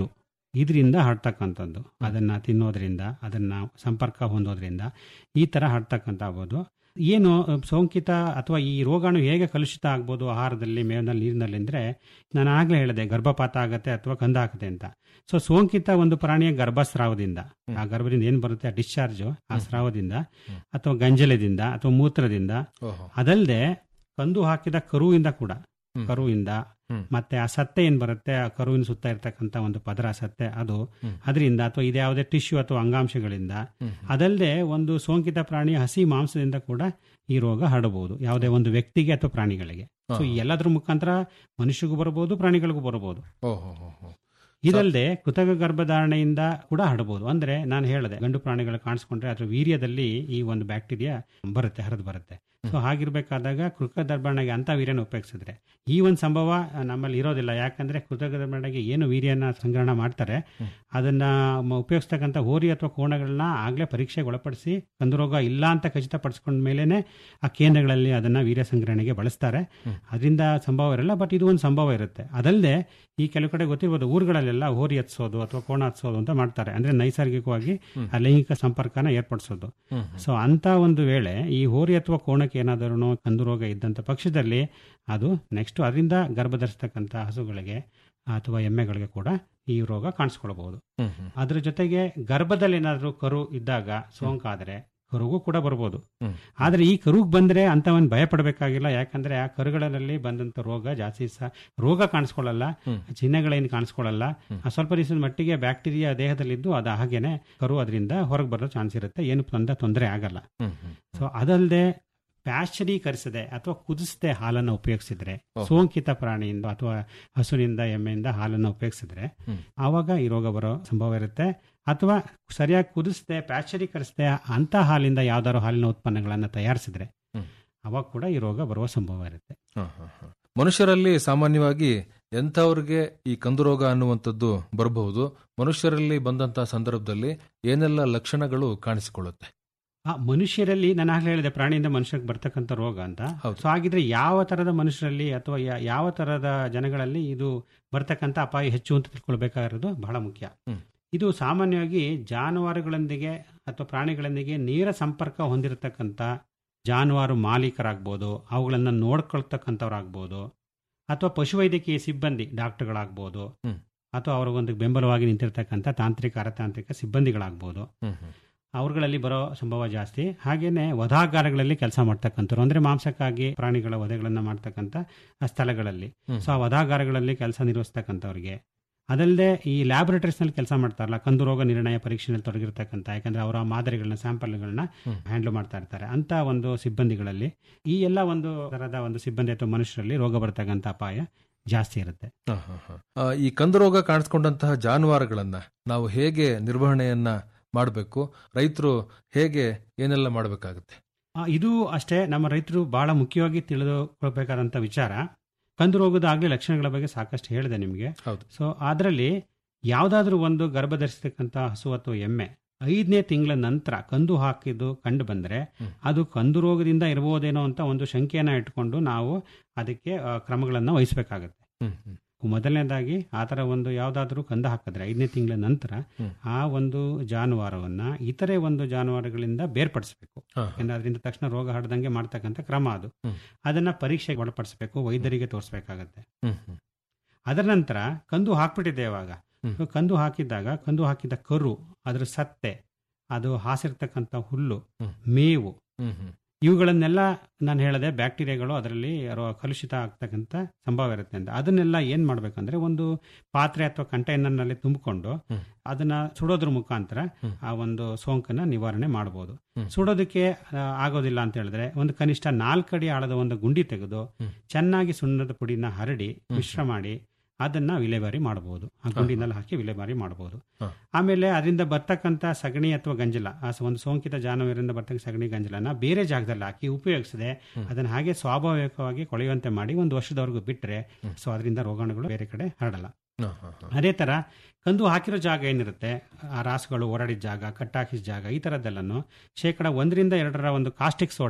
ಇದರಿಂದ ಹರಡ್ತಕ್ಕಂಥದ್ದು ಅದನ್ನ ತಿನ್ನೋದ್ರಿಂದ ಅದನ್ನ ಸಂಪರ್ಕ ಹೊಂದೋದ್ರಿಂದ ಈ ತರ ಹರಡ್ತಕ್ಕಂಥ ಆಗ್ಬೋದು ಏನು ಸೋಂಕಿತ ಅಥವಾ ಈ ರೋಗಾಣು ಹೇಗೆ ಕಲುಷಿತ ಆಗ್ಬೋದು ಆಹಾರದಲ್ಲಿ ಮೇವಿನಲ್ಲಿ ನೀರಿನಲ್ಲಿ ಅಂದ್ರೆ ನಾನು ಆಗ್ಲೇ ಹೇಳಿದೆ ಗರ್ಭಪಾತ ಆಗತ್ತೆ ಅಥವಾ ಕಂದ ಹಾಕುತ್ತೆ ಅಂತ ಸೊ ಸೋಂಕಿತ ಒಂದು ಪ್ರಾಣಿಯ ಗರ್ಭಸ್ರಾವದಿಂದ ಆ ಗರ್ಭದಿಂದ ಏನು ಬರುತ್ತೆ ಆ ಡಿಸ್ಚಾರ್ಜ್ ಆ ಸ್ರಾವದಿಂದ ಅಥವಾ ಗಂಜಲದಿಂದ ಅಥವಾ ಮೂತ್ರದಿಂದ ಓಹೋ. ಅದಲ್ಲದೆ ಕಂದು ಹಾಕಿದ ಕರುವಿಂದ ಕೂಡ ಹ್ಮ್. ಕರುವಿಂದ ಹ್ಮ್. ಮತ್ತೆ ಆ ಸತ್ತೆ ಏನ್ ಬರುತ್ತೆ ಆ ಕರುವಿನ ಸುತ್ತ ಇರ್ತಕ್ಕಂಥ ಒಂದು ಪದರ ಸತ್ತೆ ಅದು ಹ್ಮ್. ಅದರಿಂದ ಅಥವಾ ಇದ್ಯಾವುದೇ ಟಿಶ್ಯೂ ಅಥವಾ ಅಂಗಾಂಶಗಳಿಂದ ಹ್ಮ್. ಅದಲ್ಲದೆ ಒಂದು ಸೋಂಕಿತ ಪ್ರಾಣಿಯ ಹಸಿ ಮಾಂಸದಿಂದ ಕೂಡ ಈ ರೋಗ ಹರಡಬಹುದು ಯಾವುದೇ ಒಂದು ವ್ಯಕ್ತಿಗೆ ಅಥವಾ ಪ್ರಾಣಿಗಳಿಗೆ ಸೊ ಹಾ. ಎಲ್ಲದ್ರ ಮುಖಾಂತರ ಮನುಷ್ಯಗೂ ಬರಬಹುದು ಪ್ರಾಣಿಗಳಿಗೂ ಬರಬಹುದು ಓಹೋ ಹೋ, ಹೋ. ಇದಲ್ಲದೆ ಕೃತಕ ಗರ್ಭಧಾರಣೆಯಿಂದ ಕೂಡ ಹರಡಬಹುದು ಅಂದ್ರೆ ನಾನು ಹೇಳಿದೆ ಗಂಡು ಪ್ರಾಣಿಗಳು ಕಾಣಿಸ್ಕೊಂಡ್ರೆ ಅದ್ರ ವೀರ್ಯದಲ್ಲಿ ಈ ಒಂದು ಬ್ಯಾಕ್ಟೀರಿಯಾ ಬರುತ್ತೆ ಹರಿದು ಬರುತ್ತೆ ಸೊ ಹಾಗಿರ್ಬೇಕಾದಾಗ ಕೃತಕ ಗರ್ಭಧಾರಣೆಗೆ ಅಂತ ವೀರ್ಯನ ಉಪಯೋಗಿಸಿದ್ರೆ ಈ ಒಂದು ಸಂಭವ ನಮ್ಮಲ್ಲಿ ಇರೋದಿಲ್ಲ ಯಾಕಂದ್ರೆ ಕೃತಕ ಗರ್ಭಧಾರಣೆಗೆ ಏನು ವೀರ್ಯನ ಸಂಗ್ರಹಣ ಮಾಡ್ತಾರೆ ಅದನ್ನ ಮ- ಉಪಯೋಗಿಸ್ತಕ್ಕಂಥ ಹೋರಿ ಅಥವಾ ಕೋಣಗಳನ್ನ ಆಗ್ಲೇ ಪರೀಕ್ಷೆಗೆ ಒಳಪಡಿಸಿ ಕಂದುರೋಗ ಇಲ್ಲ ಅಂತ ಖಚಿತಪಡಿಸ್ಕೊಂಡ ಮೇಲೇನೆ ಆ ಕೇಂದ್ರಗಳಲ್ಲಿ ಅದನ್ನ ವೀರ್ಯ ಸಂಗ್ರಹಣೆಗೆ ಬಳಸ್ತಾರೆ ಅದರಿಂದ ಸಂಭವ ಇರಲ್ಲ ಬಟ್ ಇದು ಒಂದು ಸಂಭವ ಇರುತ್ತೆ ಅದಲ್ಲದೆ ಈ ಕೆಲವು ಕಡೆ ಗೊತ್ತಿರ್ಬೋದು ಊರುಗಳಲ್ಲೆಲ್ಲ ಹೋರಿ ಹತ್ಸೋದು ಅಥವಾ ಕೋಣ ಹತ್ಸೋದು ಅಂತ ಮಾಡ್ತಾರೆ ಅಂದ್ರೆ ನೈಸರ್ಗಿಕವಾಗಿ ಆ ಲೈಂಗಿಕ ಸಂಪರ್ಕನ ಏರ್ಪಡಿಸೋದು ಹ್ಮ್, ಸೊ ಅಂತ ಒಂದು ವೇಳೆ ಈ ಹೋರಿ ಅಥವಾ ಕೋಣಕ್ಕೆ ಏನಾದರೂ ಕಂದು ರೋಗ ಇದ್ದಂಥ ಪಕ್ಷದಲ್ಲಿ ಅದು ನೆಕ್ಸ್ಟ್ ಅದರಿಂದ ಗರ್ಭಧರಿಸ್ತಕ್ಕಂಥ ಹಸುಗಳಿಗೆ ಅಥವಾ ಎಮ್ಮೆಗಳಿಗೆ ಕೂಡ ಈ ರೋಗ ಕಾಣಿಸ್ಕೊಳ್ಬಹುದು ಹ್ಮ್, ಹ್ಮ್. ಅದ್ರ ಜೊತೆಗೆ ಗರ್ಭದಲ್ಲಿ ಏನಾದರೂ ಕರು ಇದ್ದಾಗ ಸೋಂಕಾದ್ರೆ ಕರುಗೂ ಕೂಡ ಬರ್ಬೋದು ಹ್ಮ್. ಆದ್ರೆ ಈ ಕರುಗ್ ಬಂದ್ರೆ ಅಂತವನ್ ಭಯ ಪಡಬೇಕಾಗಿಲ್ಲ ಯಾಕಂದ್ರೆ ಆ ಕರುಗಳಲ್ಲಿ ಬಂದಂತ ರೋಗ ಜಾಸ್ತಿ ಸಹ ರೋಗ ಕಾಣಿಸ್ಕೊಳ್ಳಲ್ಲ ಹ್ಮ್. ಚಿಹ್ನೆಗಳೇನು ಕಾಣಿಸ್ಕೊಳ್ಳಲ್ಲ ಆ ಸ್ವಲ್ಪ ದಿವಸದ ಮಟ್ಟಿಗೆ ಬ್ಯಾಕ್ಟೀರಿಯಾ ದೇಹದಲ್ಲಿದ್ದು ಅದು ಹಾಗೇನೆ ಕರು ಅದರಿಂದ ಹೊರಗೆ ಬರೋ ಚಾನ್ಸ್ ಇರುತ್ತೆ ಏನು ತಂದ ತೊಂದರೆ ಆಗಲ್ಲ ಹ್ಮ್, ಹ್ಮ್. ಸೊ ಅದಲ್ಲದೆ ಪ್ಯಾಶ್ಚರೀಕರಿಸದೆ ಅಥವಾ ಕುದಿಸದೆ ಹಾಲನ್ನು ಉಪಯೋಗಿಸಿದ್ರೆ ಓಹೋ. ಸೋಂಕಿತ ಪ್ರಾಣಿಯಿಂದ ಅಥವಾ ಹಸುವಿನಿಂದ ಎಮ್ಮೆಯಿಂದ ಹಾಲನ್ನು ಉಪಯೋಗಿಸಿದ್ರೆ ಹ್ಮ್. ಆವಾಗ ಈ ರೋಗ ಬರೋ ಸಂಭವ ಇರುತ್ತೆ ಅಥವಾ ಸರಿಯಾಗಿ ಕುದಿಸದೆ ಪ್ಯಾಶ್ಚರೀಕರಿಸದೆ ಅಂತ ಹಾಲಿಂದ ಯಾವ್ದಾದ್ರು ಹಾಲಿನ ಉತ್ಪನ್ನಗಳನ್ನು ತಯಾರಿಸಿದ್ರೆ ಹ್ಮ್. ಅವಾಗ ಕೂಡ ಈ ರೋಗ ಬರುವ ಸಂಭವ ಇರುತ್ತೆ ಹ, ಹ, ಹ. ಮನುಷ್ಯರಲ್ಲಿ ಸಾಮಾನ್ಯವಾಗಿ ಎಂಥವ್ರಿಗೆ ಈ ಕಂದು ರೋಗ ಅನ್ನುವಂಥದ್ದು ಬರಬಹುದು ಮನುಷ್ಯರಲ್ಲಿ ಬಂದಂತಹ ಸಂದರ್ಭದಲ್ಲಿ ಏನೆಲ್ಲ ಲಕ್ಷಣಗಳು ಕಾಣಿಸಿಕೊಳ್ಳುತ್ತೆ ಆ ಮನುಷ್ಯರಲ್ಲಿ ನಾನು ಆಗ್ಲೇ ಹೇಳಿದೆ ಪ್ರಾಣಿಯಿಂದ ಮನುಷ್ಯರಿಗೆ ಬರ್ತಕ್ಕಂಥ ರೋಗ ಅಂತ ಹೌದು. ಸೊ ಹಾಗಿದ್ರೆ ಯಾವ ತರದ ಮನುಷ್ಯರಲ್ಲಿ ಅಥವಾ ಯಾ- ಯಾವ ತರದ ಜನಗಳಲ್ಲಿ ಇದು ಬರ್ತಕ್ಕಂಥ ಅಪಾಯ ಹೆಚ್ಚು ಅಂತ ತಿಳ್ಕೊಳ್ಬೇಕಾಗಿರೋದು ಬಹಳ ಮುಖ್ಯ ಹ್ಮ್. ಇದು ಸಾಮಾನ್ಯವಾಗಿ ಜಾನುವಾರುಗಳೊಂದಿಗೆ ಅಥವಾ ಪ್ರಾಣಿಗಳೊಂದಿಗೆ ನೇರ ಸಂಪರ್ಕ ಹೊಂದಿರತಕ್ಕಂಥ ಜಾನುವಾರು ಮಾಲೀಕರಾಗ್ಬೋದು ಅವುಗಳನ್ನು ನೋಡ್ಕೊಳ್ತಕ್ಕಂಥವ್ರಾಗ್ಬೋದು ಅಥವಾ ಪಶುವೈದ್ಯಕೀಯ ಸಿಬ್ಬಂದಿ ಡಾಕ್ಟರ್ಗಳಾಗ್ಬೋದು ಹ್ಮ್. ಅಥವಾ ಅವ್ರಿಗೊಂದು ಬೆಂಬಲವಾಗಿ ನಿಂತಿರ್ತಕ್ಕಂಥ ತಾಂತ್ರಿಕ ಅರತಾಂತ್ರಿಕ ಸಿಬ್ಬಂದಿಗಳಾಗ್ಬೋದು ಹ್ಮ್, ಹ್ಮ್. ಅವ್ರುಗಳಲ್ಲಿ ಬರೋ ಸಂಭವ ಜಾಸ್ತಿ ಹಾಗೇನೆ ವಧಾಗಾರಗಳಲ್ಲಿ ಕೆಲಸ ಮಾಡ್ತಕ್ಕಂಥವ್ರು ಅಂದ್ರೆ ಮಾಂಸಕ್ಕಾಗಿ ಪ್ರಾಣಿಗಳ ವಧೆಗಳನ್ನ ಮಾಡ್ತಕ್ಕಂಥ ಆ ಸ್ಥಳಗಳಲ್ಲಿ ಹ್ಮ್. ಸೊ ಆ ವಧಾಗಾರಗಳಲ್ಲಿ ಕೆಲಸ ನಿರ್ವಹಿಸ್ತಕ್ಕಂಥವ್ರಿಗೆ ಅದಲ್ಲದೆ ಈ ಲ್ಯಾಬೊರೇಟರೀಸ್ ನಲ್ಲಿ ಕೆಲಸ ಮಾಡ್ತಾರಲ್ಲ ಕಂದು ರೋಗ ನಿರ್ಣಯ ಪರೀಕ್ಷೆಯಲ್ಲಿ ತೊಡಗಿರ್ತಕ್ಕಂಥ ಯಾಕಂದ್ರೆ ಅವರ ಮಾದರಿಗಳನ್ನ ಸ್ಯಾಂಪಲ್ಗಳನ್ನ ಹ್ಮ್. ಹ್ಯಾಂಡಲ್ ಮಾಡ್ತಾ ಇರ್ತಾರೆ ಅಂತ ಒಂದು ಸಿಬ್ಬಂದಿಗಳಲ್ಲಿ ಈ ಎಲ್ಲ ಒಂದು ತರದ ಒಂದು ಸಿಬ್ಬಂದಿ ಅಥವಾ ಮನುಷ್ಯರಲ್ಲಿ ರೋಗ ಬರ್ತಕ್ಕಂಥ ಅಪಾಯ ಜಾಸ್ತಿ ಇರುತ್ತೆ ಹ, ಹ, ಹ. ಆ, ಈ ಕಂದು ರೋಗ ಕಾಣಿಸ್ಕೊಂಡಂತಹ ಜಾನುವಾರುಗಳನ್ನ ನಾವು ಹೇಗೆ ನಿರ್ವಹಣೆಯನ್ನ ಮಾಡಬೇಕು ರೈತರು ಹೇಗೆ ಏನೆಲ್ಲ ಮಾಡಬೇಕಾಗುತ್ತೆ ಆ, ಇದು ಅಷ್ಟೇ ನಮ್ಮ ರೈತರು ಬಹಳ ಮುಖ್ಯವಾಗಿ ತಿಳಿದುಕೊಳ್ಬೇಕಾದಂಥ ವಿಚಾರ ಕಂದು ರೋಗದ ಆಗ್ಲೇ ಲಕ್ಷಣಗಳ ಬಗ್ಗೆ ಸಾಕಷ್ಟು ಹೇಳಿದೆ ನಿಮಗೆ ಹೌದು. ಸೊ ಅದರಲ್ಲಿ ಯಾವುದಾದ್ರೂ ಒಂದು ಗರ್ಭಧರಿಸತಕ್ಕಂಥ ಹಸು ಅಥವಾ ಎಮ್ಮೆ ಐದನೇ ತಿಂಗಳ ನಂತರ ಕಂದು ಹಾಕಿದ್ದು ಕಂಡು ಬಂದ್ರೆ ಹ್ಮ್. ಅದು ಕಂದು ರೋಗದಿಂದ ಇರಬಹುದೇನೋ ಅಂತ ಒಂದು ಶಂಕೆಯನ್ನ ಇಟ್ಕೊಂಡು ನಾವು ಅದಕ್ಕೆ ಆ, ಕ್ರಮಗಳನ್ನ ವಹಿಸಬೇಕಾಗತ್ತೆ ಹ್ಮ್, ಹ್ಮ್. ಮೊದಲನೇದಾಗಿ ಆ ಥರ ಒಂದು ಯಾವುದಾದ್ರೂ ಕಂದ ಹಾಕಿದ್ರೆ ಐದನೇ ತಿಂಗಳ ನಂತರ ಹ್ಮ್. ಆ ಒಂದು ಜಾನುವಾರುವನ್ನ ಇತರೆ ಒಂದು ಜಾನುವಾರುಗಳಿಂದ ಬೇರ್ಪಡಿಸಬೇಕು ಹ, ಹ. ಯಾಕಂದ್ರೆ ಅದರಿಂದ ತಕ್ಷಣ ರೋಗ ಹರಡ್ದಂಗೆ ಮಾಡ್ತಕ್ಕಂಥ ಕ್ರಮ ಅದು ಹ್ಮ್. ಅದನ್ನ ಪರೀಕ್ಷೆಗೆ ಒಳಪಡಿಸಬೇಕು ವೈದ್ಯರಿಗೆ ತೋರಿಸಬೇಕಾಗತ್ತೆ ಹ್ಮ್, ಹ್ಮ್. ಅದರ ನಂತರ ಕಂದು ಹಾಕ್ಬಿಟ್ಟಿದೆ ಇವಾಗ ಹ್ಮ್. ಸೊ ಕಂದು ಹಾಕಿದ್ದಾಗ ಕಂದು ಹಾಕಿದ ಕರು ಅದ್ರ ಸತ್ತೆ ಅದು ಹಾಸಿರ್ತಕ್ಕಂಥ ಹುಲ್ಲು ಹ್ಮ್. ಮೇವು ಹ್ಮ್, ಹ್ಮ್. ಇವುಗಳನ್ನೆಲ್ಲ ನಾನು ಹೇಳಿದೆ ಬ್ಯಾಕ್ಟೀರಿಯಾಗಳು ಅದರಲ್ಲಿ ರೋ- ಕಲುಷಿತ ಆಗ್ತಕ್ಕಂಥ ಸಂಭವ ಇರುತ್ತೆ ಅಂತ ಅದನ್ನೆಲ್ಲ ಏನ್ ಮಾಡ್ಬೇಕಂದ್ರೆ ಒಂದು ಪಾತ್ರೆ ಅಥವಾ ಕಂಟೈನರ್ ನಲ್ಲಿ ತುಂಬಿಕೊಂಡು ಹ್ಮ್. ಅದನ್ನ ಸುಡೋದ್ರ ಮುಖಾಂತರ ಹ್ಮ್. ಆ ಒಂದು ಸೋಂಕನ್ನ ನಿವಾರಣೆ ಮಾಡಬಹುದು ಹ್ಮ್. ಸುಡೋದಕ್ಕೆ ಆ, ಆಗೋದಿಲ್ಲ ಅಂತ ಹೇಳಿದ್ರೆ ಒಂದು ಕನಿಷ್ಠ ನಾಲ್ಕಡಿ ಆಳದ ಒಂದು ಗುಂಡಿ ತೆಗೆದು ಹ್ಮ್. ಚೆನ್ನಾಗಿ ಸುಣ್ಣದ ಪುಡಿನ ಹರಡಿ ಮಿಶ್ರ ಮಾಡಿ ಅದನ್ನ ವಿಲೇವಾರಿ ಮಾಡಬಹುದು ಆ ಗುಂಡಿನಲ್ಲಿ ಹಾಕಿ ವಿಲೇವಾರಿ ಮಾಡಬಹುದು ಹ. ಆಮೇಲೆ ಅದರಿಂದ ಬರ್ತಕ್ಕಂಥ ಸಗಣಿ ಅಥವಾ ಗಂಜಲ ಆ ಸ- ಒಂದು ಸೋಂಕಿತ ಜಾನುವಾರಿಂದ ಬರ್ತಕ್ಕಂಥ ಸಗಣಿ ಗಂಜಲನ ಬೇರೆ ಜಾಗದಲ್ಲಿ ಹಾಕಿ ಉಪಯೋಗಿಸದೆ ಅದನ್ನ ಹಾಗೆ ಸ್ವಾಭಾವಿಕವಾಗಿ ಕೊಳೆಯುವಂತೆ ಮಾಡಿ ಒಂದು ವರ್ಷದವರೆಗೂ ಬಿಟ್ರೆ ಸೊ ಅದರಿಂದ ರೋಗಾಣುಗಳು ಬೇರೆ ಕಡೆ ಹರಡಲ್ಲ ಹ, ಹ, ಹ. ಅದೇ ತರ ಕಂದು ಹಾಕಿರೋ ಜಾಗ ಏನಿರುತ್ತೆ ಆ ರಾಸುಗಳು ಓಡಾಡಿದ ಜಾಗ ಕಟ್ಟಾಕಿದ ಜಾಗ ಈ ತರದ್ದೆಲ್ಲನು ಶೇಕಡ ಒಂದರಿಂದ ಎರಡರ ಒಂದು ಕಾಸ್ಟಿಕ್ ಸೋಡಾ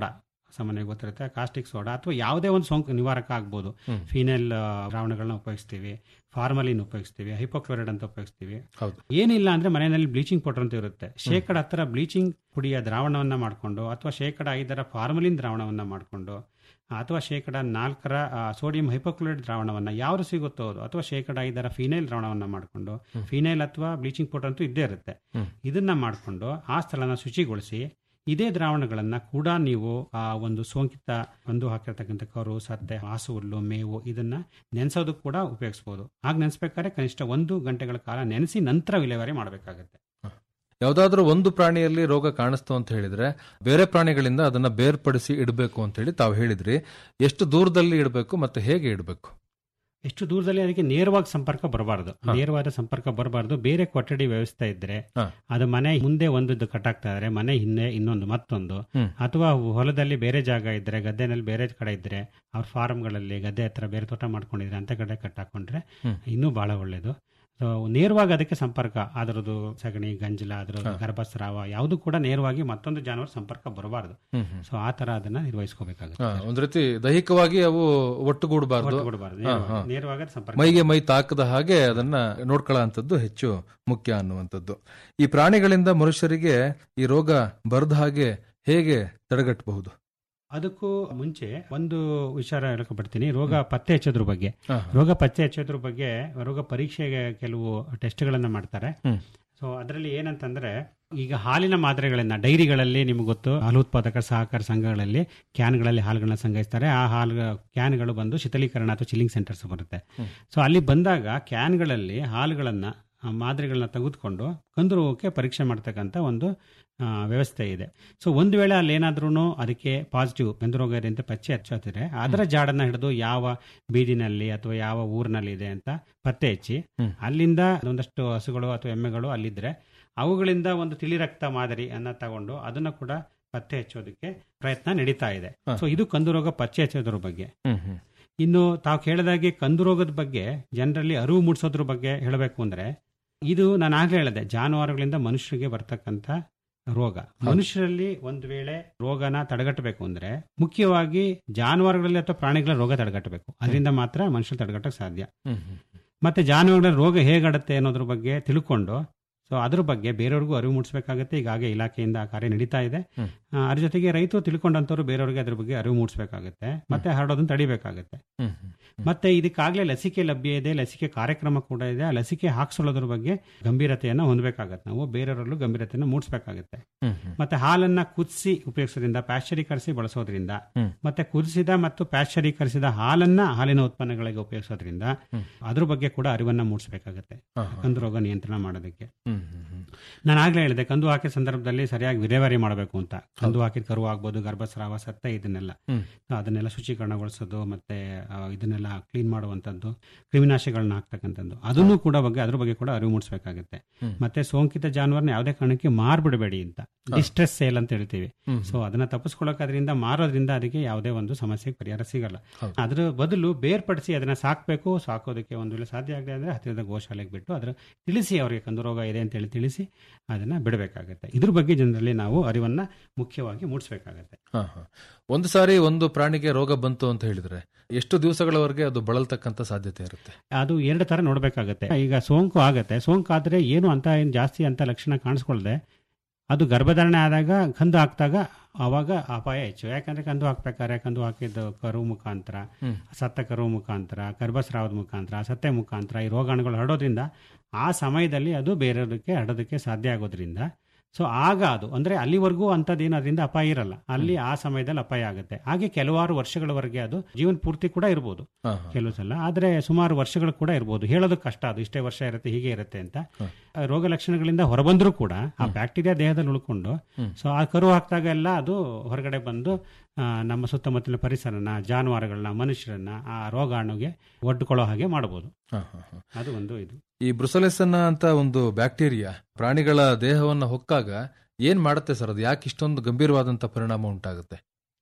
ಸಾಮಾನ್ಯವಾಗಿ ಗೊತ್ತಿರುತ್ತೆ ಕಾಸ್ಟಿಕ್ ಸೋಡಾ ಅಥವಾ ಯಾವುದೇ ಒಂದು ಸೋಂಕು ನಿವಾರಕ ಆಗ್ಬೋದು ಫಿನೈಲ್ ದ್ರಾವಣಗಳನ್ನ ಉಪಯೋಗಿಸ್ತೀವಿ ಫಾರ್ಮಲಿನ್ ಉಪಯೋಗಿಸ್ತೀವಿ ಹೈಪೋಕ್ಲೋರೈಡ್ ಅಂತ ಉಪಯೋಗಿಸ್ತೀವಿ ಹೌದು ಏನಿಲ್ಲ ಅಂದ್ರೆ ಮನೆಯಲ್ಲಿ ಬ್ಲೀಚಿಂಗ್ ಪೌಡರ್ ಅಂತ ಇರುತ್ತೆ ಶೇಕಡ ಹತ್ತರ ಬ್ಲೀಚಿಂಗ್ ಪುಡಿಯ ದ್ರಾವಣವನ್ನ ಮಾಡಿಕೊಂಡು ಅಥವಾ ಶೇಕಡ ಐದರ ಫಾರ್ಮಲಿನ್ ದ್ರಾವಣವನ್ನ ಮಾಡಿಕೊಂಡು ಅಥವಾ ಶೇಕಡ ನಾಲ್ಕರ ಸೋಡಿಯಂ ಹೈಪೋಕ್ಲೋರೈಡ್ ದ್ರಾವಣವನ್ನ ಯಾವುದು ಸಿಗುತ್ತೋ ಅದು ಅಥವಾ ಶೇಕಡ ಐದರ ಫಿನೈಲ್ ದ್ರಾವಣವನ್ನ ಮಾಡಿಕೊಂಡು ಫಿನೈಲ್ ಅಥವಾ ಬ್ಲೀಚಿಂಗ್ ಪೌಡರ್ ಅಂತೂ ಇದ್ದೇ ಇರುತ್ತೆ ಇದನ್ನ ಮಾಡಿಕೊಂಡು ಆ ಸ್ಥಳನ ಶುಚಿಗೊಳಿಸಿ ಇದೇ ದ್ರಾವಣಗಳನ್ನ ಕೂಡ ನೀವು ಆ ಒಂದು ಸೋಂಕಿತ ಒಂದು ಹಾಕಿರ್ತಕ್ಕಂಥ ಕರು ಸತ್ತೆ ಹಾಸು ಹುಲ್ಲು ಮೇವು ಇದನ್ನ ನೆನೆಸೋದಕ್ಕೆ ಕೂಡ ಉಪಯೋಗಿಸಬಹುದು ಆಗ ನೆನೆಸ್ಬೇಕಾದ್ರೆ ಕನಿಷ್ಠ ಒಂದು ಗಂಟೆಗಳ ಕಾಲ ನೆನೆಸಿ ನಂತರ ವಿಲೇವಾರಿ ಮಾಡಬೇಕಾಗುತ್ತೆ ಯಾವುದಾದ್ರೂ ಒಂದು ಪ್ರಾಣಿಯಲ್ಲಿ ರೋಗ ಕಾಣಿಸ್ತು ಅಂತ ಹೇಳಿದ್ರೆ ಬೇರೆ ಪ್ರಾಣಿಗಳಿಂದ ಅದನ್ನ ಬೇರ್ಪಡಿಸಿ ಇಡಬೇಕು ಅಂತ ಹೇಳಿ ತಾವು ಹೇಳಿದ್ರಿ ಎಷ್ಟು ದೂರದಲ್ಲಿ ಇಡಬೇಕು ಮತ್ತೆ ಹೇಗೆ ಇಡಬೇಕು ಎಷ್ಟು ದೂರದಲ್ಲಿ ಅದಕ್ಕೆ ನೇರವಾಗಿ ಸಂಪರ್ಕ ಬರಬಾರದು ನೇರವಾದ ಸಂಪರ್ಕ ಬರಬಾರದು ಬೇರೆ ಕೊಠಡಿ ವ್ಯವಸ್ಥೆ ಇದ್ರೆ ಹಾ. ಅದು ಮನೆ ಮುಂದೆ ಒಂದದ್ದು ಕಟ್ಟಾಗ್ತಾ ಇದ್ರೆ ಮನೆ ಹಿಂದೆ ಇನ್ನೊಂದು ಮತ್ತೊಂದು ಹ್ಮ್. ಅಥವಾ ಹೊಲದಲ್ಲಿ ಬೇರೆ ಜಾಗ ಇದ್ರೆ ಗದ್ದೆನಲ್ಲಿ ಬೇರೆ ಕಡೆ ಇದ್ರೆ ಅವ್ರ ಫಾರ್ಮ್ಗಳಲ್ಲಿ ಗದ್ದೆ ಹತ್ರ ಬೇರೆ ತೋಟ ಮಾಡ್ಕೊಂಡಿದ್ರೆ ಅಂತ ಕಡೆ ಕಟ್ಟಾಕೊಂಡ್ರೆ ಹ್ಮ್. ಇನ್ನೂ ಬಹಳ ಒಳ್ಳೇದು ಸೊ ನೇರವಾಗಿ ಅದಕ್ಕೆ ಸಂಪರ್ಕ ಅದರದ್ದು ಸಗಣಿ ಗಂಜಲ ಅದರ ಗರ್ಭಸ್ರಾವ ಯಾವುದು ಕೂಡ ನೇರವಾಗಿ ಮತ್ತೊಂದು ಜಾನುವಾರು ಸಂಪರ್ಕ ಬರಬಾರದು ಹ್ಮ್, ಹ್ಮ್. ಸೊ ಆ ತರ ಅದನ್ನ ನಿರ್ವಹಿಸ್ಕೋಬೇಕಾಗುತ್ತೆ ಹಾ, ಒಂದ್ ರೀತಿ ದೈಹಿಕವಾಗಿ ಅವು ಒಟ್ಟುಗೂಡಬಾರ್ದು ಒಟ್ಟುಗೂಡ್ಬಾರ್ದು. ಹಾ, ನೇರವಾಗಿ- ಹಾ. ನೇರವಾಗಿ ಅದು ಸಂಪರ್ಕ ಮೈಗೆ ಮೈ ತಾಕದ ಹಾಗೆ ಅದನ್ನ ನೋಡ್ಕೊಳ್ಳೋ ಹೆಚ್ಚು ಮುಖ್ಯ ಅನ್ನುವಂಥದ್ದು ಈ ಪ್ರಾಣಿಗಳಿಂದ ಮನುಷ್ಯರಿಗೆ ಈ ರೋಗ ಬರದ ಹಾಗೆ ಹೇಗೆ ತಡೆಗಟ್ಟಬಹುದು ಅದಕ್ಕೂ ಮುಂಚೆ ಒಂದು ವಿಚಾರ ಹೇಳ್ಕೊಬಿಡ್ತೀನಿ ರೋಗ ಪತ್ತೆ ಹಚ್ಚೋದ್ರ ಬಗ್ಗೆ ಹಾ. ರೋಗ ಪತ್ತೆ ಹಚ್ಚೋದ್ರ ಬಗ್ಗೆ ರೋಗ ಪರೀಕ್ಷೆಗೆ ಕೆಲವು ಟೆಸ್ಟ್ಗಳನ್ನ ಮಾಡ್ತಾರೆ ಹ್ಮ್. ಸೊ ಅದರಲ್ಲಿ ಏನಂತಂದ್ರೆ ಈಗ ಹಾಲಿನ ಮಾದರಿಗಳನ್ನ ಡೈರಿಗಳಲ್ಲಿ ನಿಮ್ಗೆ ಗೊತ್ತು ಹಾಲು ಉತ್ಪಾದಕ ಸಹಕಾರ ಸಂಘಗಳಲ್ಲಿ ಕ್ಯಾನ್ಗಳಲ್ಲಿ ಹಾಲುಗಳನ್ನ ಸಂಗ್ರಹಿಸ್ತಾರೆ ಆ ಹಾಲು ಕ್ಯಾನ್ಗಳು ಬಂದು ಶೀತಲೀಕರಣ ಅಥವಾ ಚಿಲ್ಲಿಂಗ್ ಸೆಂಟರ್ಸ್ ಬರುತ್ತೆ ಸೊ ಅಲ್ಲಿ ಬಂದಾಗ ಕ್ಯಾನ್ಗಳಲ್ಲಿ ಹಾಲುಗಳನ್ನ ಆ ಮಾದರಿಗಳನ್ನ ತೆಗೆದುಕೊಂಡು ಕಂದು ರೋಗಕ್ಕೆ ಪರೀಕ್ಷೆ ಮಾಡ್ತಕ್ಕಂಥ ಒಂದು ಆ, ವ್ಯವಸ್ಥೆ ಇದೆ ಸೊ ಒಂದು ವೇಳೆ ಅಲ್ಲಿ ಏನಾದ್ರೂ ಅದಕ್ಕೆ ಪಾಸಿಟಿವ್ ಕಂದು ರೋಗ ಇದೆ ಅಂತ ಪಚ್ಚೆ ಹಚ್ಚೋತಿದ್ರೆ ಅದರ ಜಾಡನ್ನ ಹಿಡಿದು ಯಾವ ಬೀದಿನಲ್ಲಿ ಅಥವಾ ಯಾವ ಊರಿನಲ್ಲಿ ಇದೆ ಅಂತ ಪತ್ತೆ ಹಚ್ಚಿ ಹ್ಮ್. ಅಲ್ಲಿಂದ ಒಂದಷ್ಟು ಹಸುಗಳು ಅಥವಾ ಎಮ್ಮೆಗಳು ಅಲ್ಲಿದ್ರೆ ಅವುಗಳಿಂದ ಒಂದು ತಿಳಿ ರಕ್ತ ಮಾದರಿ ಅನ್ನ ತಗೊಂಡು ಅದನ್ನ ಕೂಡ ಪತ್ತೆ ಹಚ್ಚೋದಕ್ಕೆ ಪ್ರಯತ್ನ ನಡೀತಾ ಇದೆ ಹಾ. ಸೊ ಇದು ಕಂದು ರೋಗ ಪತ್ತೆ ಹಚ್ಚೋದ್ರ ಬಗ್ಗೆ ಹ್ಮ್ ಹ್ಮ್ ಇನ್ನು ತಾವು ಕೇಳಿದಾಗೆ ಕಂದು ರೋಗದ ಬಗ್ಗೆ ಜನರಲ್ಲಿ ಅರಿವು ಮೂಡಿಸೋದ್ರ ಬಗ್ಗೆ ಹೇಳಬೇಕು ಅಂದ್ರೆ ಇದು ನಾನು ಆಗ್ಲೇ ಹೇಳಿದೆ ಜಾನುವಾರುಗಳಿಂದ ಮನುಷ್ಯರಿಗೆ ಬರ್ತಕ್ಕಂಥ ರೋಗ ಮನುಷ್ಯರಲ್ಲಿ ಒಂದು ವೇಳೆ ರೋಗನ ತಡೆಗಟ್ಟಬೇಕು ಅಂದ್ರೆ ಮುಖ್ಯವಾಗಿ ಜಾನುವಾರುಗಳಲ್ಲಿ ಅಥವಾ ಪ್ರಾಣಿಗಳ ರೋಗ ತಡೆಗಟ್ಟಬೇಕು ಅದರಿಂದ ಮಾತ್ರ ಮನುಷ್ಯರು ತಡೆಗಟ್ಟಕ್ಕೆ ಸಾಧ್ಯ ಹ್ಮ್ ಹ್ಮ್ ಮತ್ತೆ ಜಾನುವಾರುಗಳ ರೋಗ ಹೇಗಡತ್ತೆ ಅನ್ನೋದ್ರ ಬಗ್ಗೆ ತಿಳ್ಕೊಂಡು ಸೊ ಅದ್ರ ಬಗ್ಗೆ ಬೇರೆಯವ್ರಿಗೂ ಅರಿವು ಮೂಡಿಸಬೇಕಾಗುತ್ತೆ ಈಗಾಗಲೇ ಇಲಾಖೆಯಿಂದ ಆ ಕಾರ್ಯ ನಡೀತಾ ಇದೆ ಹ್ಮ್. ಆ, ಅದ್ರ ಜೊತೆಗೆ ರೈತರು ತಿಳ್ಕೊಂಡಂತವ್ರು ಬೇರೆಯವ್ರಿಗೆ ಅದ್ರ ಬಗ್ಗೆ ಅರಿವು ಮೂಡಿಸಬೇಕಾಗುತ್ತೆ ಮತ್ತೆ ಹರಡೋದನ್ನ ತಡಿಬೇಕಾಗುತ್ತೆ ಹ್ಮ್ ಹ್ಮ್ ಮತ್ತೆ ಇದಕ್ಕಾಗಲೇ ಲಸಿಕೆ ಲಭ್ಯ ಇದೆ ಲಸಿಕೆ ಕಾರ್ಯಕ್ರಮ ಕೂಡ ಇದೆ ಆ ಲಸಿಕೆ ಹಾಕ್ಸೋದ್ರ ಬಗ್ಗೆ ಗಂಭೀರತೆಯನ್ನು ಹೊಂದಬೇಕಾಗತ್ತೆ ನಾವು ಬೇರೆಯವರಲ್ಲೂ ಗಂಭೀರತೆಯನ್ನು ಮೂಡಿಸಬೇಕಾಗುತ್ತೆ ಹ್ಮ್ ಹ್ಮ್ ಮತ್ತೆ ಹಾಲನ್ನ ಕುದಿಸಿ ಉಪಯೋಗಿಸೋದ್ರಿಂದ ಪ್ಯಾಶ್ಚರೀಕರಿಸಿ ಬಳಸೋದ್ರಿಂದ ಹ್ಮ್. ಮತ್ತೆ ಕುದಿಸಿದ ಮತ್ತು ಪ್ಯಾಶ್ಚರೀಕರಿಸಿದ ಹಾಲನ್ನ ಹಾಲಿನ ಉತ್ಪನ್ನಗಳಿಗೆ ಉಪಯೋಗಿಸೋದ್ರಿಂದ ಹ್ಮ್. ಅದ್ರ ಬಗ್ಗೆ ಕೂಡ ಅರಿವನ್ನ ಮೂಡಿಸಬೇಕಾಗತ್ತೆ ಹಾ, ಹಾ. ಕಂದು ರೋಗ ನಿಯಂತ್ರಣ ಮಾಡೋದಕ್ಕೆ ಹ್ಮ್ ಹ್ಮ್ ಹ್ಮ್ ನಾನು ಆಗ್ಲೇ ಹೇಳಿದೆ ಕಂದು ಹಾಕಿದ ಸಂದರ್ಭದಲ್ಲಿ ಸರಿಯಾಗಿ ವಿಲೇವಾರಿ ಮಾಡಬೇಕು ಅಂತ ಕಂದು ಹಾಕಿದ ಕರು ಆಗ್ಬೋದು ಗರ್ಭಸ್ರಾವ ಸತ್ತ ಇದನ್ನೆಲ್ಲ ಹ್ಮ್. ಅದನ್ನೆಲ್ಲ ಶುಚೀಕರಣಗೊಳಿಸೋದು ಮತ್ತೆ ಆ, ಇದನ್ನೆಲ್ಲ ಕ್ಲೀನ್ ಮಾಡುವಂಥದ್ದು ಕ್ರಿಮಿನಾಶಗಳನ್ನ ಹಾಕ್ತಕ್ಕಂಥದ್ದು ಅದನ್ನು ಕೂಡ ಬಗ್ಗೆ ಅದ್ರ ಬಗ್ಗೆ ಕೂಡ ಅರಿವು ಮೂಡಿಸಬೇಕಾಗುತ್ತೆ ಹ್ಮ್. ಮತ್ತೆ ಸೋಂಕಿತ ಜಾನುವಾರನ್ನ ಯಾವುದೇ ಕಾರಣಕ್ಕೆ ಮಾರ್ಬಿಡಬೇಡಿ ಅಂತ ಡಿಸ್ಟ್ರೆಸ್ ಸೇಲ್ ಅಂತ ಹೇಳ್ತೀವಿ ಹ್ಮ್. ಸೊ ಅದನ್ನ ತಪ್ಪಿಸ್ಕೊಳ್ಳೋಕೆ ಅದರಿಂದ ಮಾರೋದ್ರಿಂದ ಅದಕ್ಕೆ ಯಾವುದೇ ಒಂದು ಸಮಸ್ಯೆಗೆ ಪರಿಹಾರ ಸಿಗಲ್ಲ ಹೌದು. ಅದ್ರ ಬದಲು ಬೇರ್ಪಡಿಸಿ ಅದನ್ನ ಸಾಕ್ಬೇಕು ಸಾಕೋದಕ್ಕೆ ಒಂದು ವೇಳೆ ಸಾಧ್ಯ ಆಗದೆ ಅಂದ್ರೆ ಹತ್ತಿರದ ಗೋಶಾಲೆಗೆ ಬಿಟ್ಟು ಅದ್ರ ತಿಳಿಸಿ ಅವರಿಗೆ ಕಂದು ರೋಗ ಇದೆ ಅಂತ ಹೇಳಿ ತಿಳಿಸಿ ಅದನ್ನ ಬಿಡಬೇಕಾಗುತ್ತೆ ಇದ್ರ ಬಗ್ಗೆ ಜನರಲ್ಲಿ ನಾವು ಅರಿವನ್ನ ಮುಖ್ಯವಾಗಿ ಮೂಡಿಸಬೇಕಾಗತ್ತೆ ಹಾ, ಹಾ. ಒಂದು ಸಾರಿ ಒಂದು ಪ್ರಾಣಿಗೆ ರೋಗ ಬಂತು ಅಂತ ಹೇಳಿದ್ರೆ ಎಷ್ಟು ದಿವಸಗಳವರೆಗೆ ಅದು ಬಳಲ್ತಕ್ಕಂತ ಸಾಧ್ಯತೆ ಇರುತ್ತೆ ಅದು ಎರಡು ತರ ನೋಡ್ಬೇಕಾಗತ್ತೆ ಈಗ ಸೋಂಕು ಆಗತ್ತೆ ಸೋಂಕು ಆದ್ರೆ ಏನು ಅಂತ ಏನು ಜಾಸ್ತಿ ಅಂತ ಲಕ್ಷಣ ಕಾಣಿಸ್ಕೊಳ್ದೆ ಅದು ಗರ್ಭಧಾರಣೆ ಆದಾಗ ಕಂದು ಹಾಕಿದಾಗ ಅವಾಗ ಅಪಾಯ ಹೆಚ್ಚು ಯಾಕಂದ್ರೆ ಕಂದು ಹಾಕ್ಬೇಕಾದ್ರೆ ಕಂದು ಹಾಕಿದ್ದು ಕರು ಮುಖಾಂತರ ಹ್ಮ್. ಸತ್ತ ಕರು ಮುಖಾಂತರ ಗರ್ಭಸ್ರಾವದ ಮುಖಾಂತರ ಸತ್ತೆ ಮುಖಾಂತರ ಈ ರೋಗಾಣುಗಳು ಹರಡೋದ್ರಿಂದ ಆ ಸಮಯದಲ್ಲಿ ಅದು ಬೇರೆಯವ್ರಿಗೆ ಹರಡೋದಕ್ಕೆ ಸಾಧ್ಯ ಆಗೋದ್ರಿಂದ ಸೊ ಆಗ ಅದು ಅಂದ್ರೆ ಅಲ್ಲಿವರೆಗೂ ಅಂಥದ್ದೇನು ಅದರಿಂದ ಅಪಾಯ ಇರಲ್ಲ ಅಲ್ಲಿ ಆ ಸಮಯದಲ್ಲಿ ಅಪಾಯ ಆಗುತ್ತೆ ಹಾಗೆ ಕೆಲವಾರು ವರ್ಷಗಳವರೆಗೆ ಅದು ಜೀವನ ಪೂರ್ತಿ ಕೂಡ ಇರ್ಬೋದು ಹಾ, ಹಾ. ಕೆಲವು ಸಲ ಆದ್ರೆ ಸುಮಾರು ವರ್ಷಗಳು ಕೂಡ ಇರ್ಬೋದು ಹೇಳೋದು ಕಷ್ಟ ಅದು ಇಷ್ಟೇ ವರ್ಷ ಇರುತ್ತೆ ಹೀಗೆ ಇರುತ್ತೆ ಅಂತ ಆ ರೋಗ ಲಕ್ಷಣಗಳಿಂದ ಹೊರಬಂದ್ರೂ ಕೂಡ ಆ ಬ್ಯಾಕ್ಟೀರಿಯಾ ದೇಹದಲ್ಲಿ ಉಳ್ಕೊಂಡು ಸೊ ಆ ಕರು ಹಾಕಿದಾಗ ಎಲ್ಲ ಅದು ಹೊರಗಡೆ ಬಂದು ಆ, ನಮ್ಮ ಸುತ್ತಮುತ್ತಲಿನ ಪರಿಸರನ ಜಾನುವಾರುಗಳನ್ನ ಮನುಷ್ಯರನ್ನ ಆ ರೋಗಾಣುಗೆ ಒಡ್ಡುಕೊಳ್ಳೋ ಹಾಗೆ ಮಾಡಬಹುದು ಹಾ, ಹಾ, ಹಾ. ಅದು ಒಂದು ಇದು ಈ ಬ್ರುಸಲೆಸನ್ನ ಅಂತ ಒಂದು ಬ್ಯಾಕ್ಟೀರಿಯಾ ಪ್ರಾಣಿಗಳ ದೇಹವನ್ನ ಹೊಕ್ಕಾಗ ಏನ್ ಮಾಡುತ್ತೆ ಸರ್ ಅದು ಯಾಕೆ ಇಷ್ಟೊಂದು ಗಂಭೀರವಾದಂತ ಪರಿಣಾಮ ಉಂಟಾಗುತ್ತೆ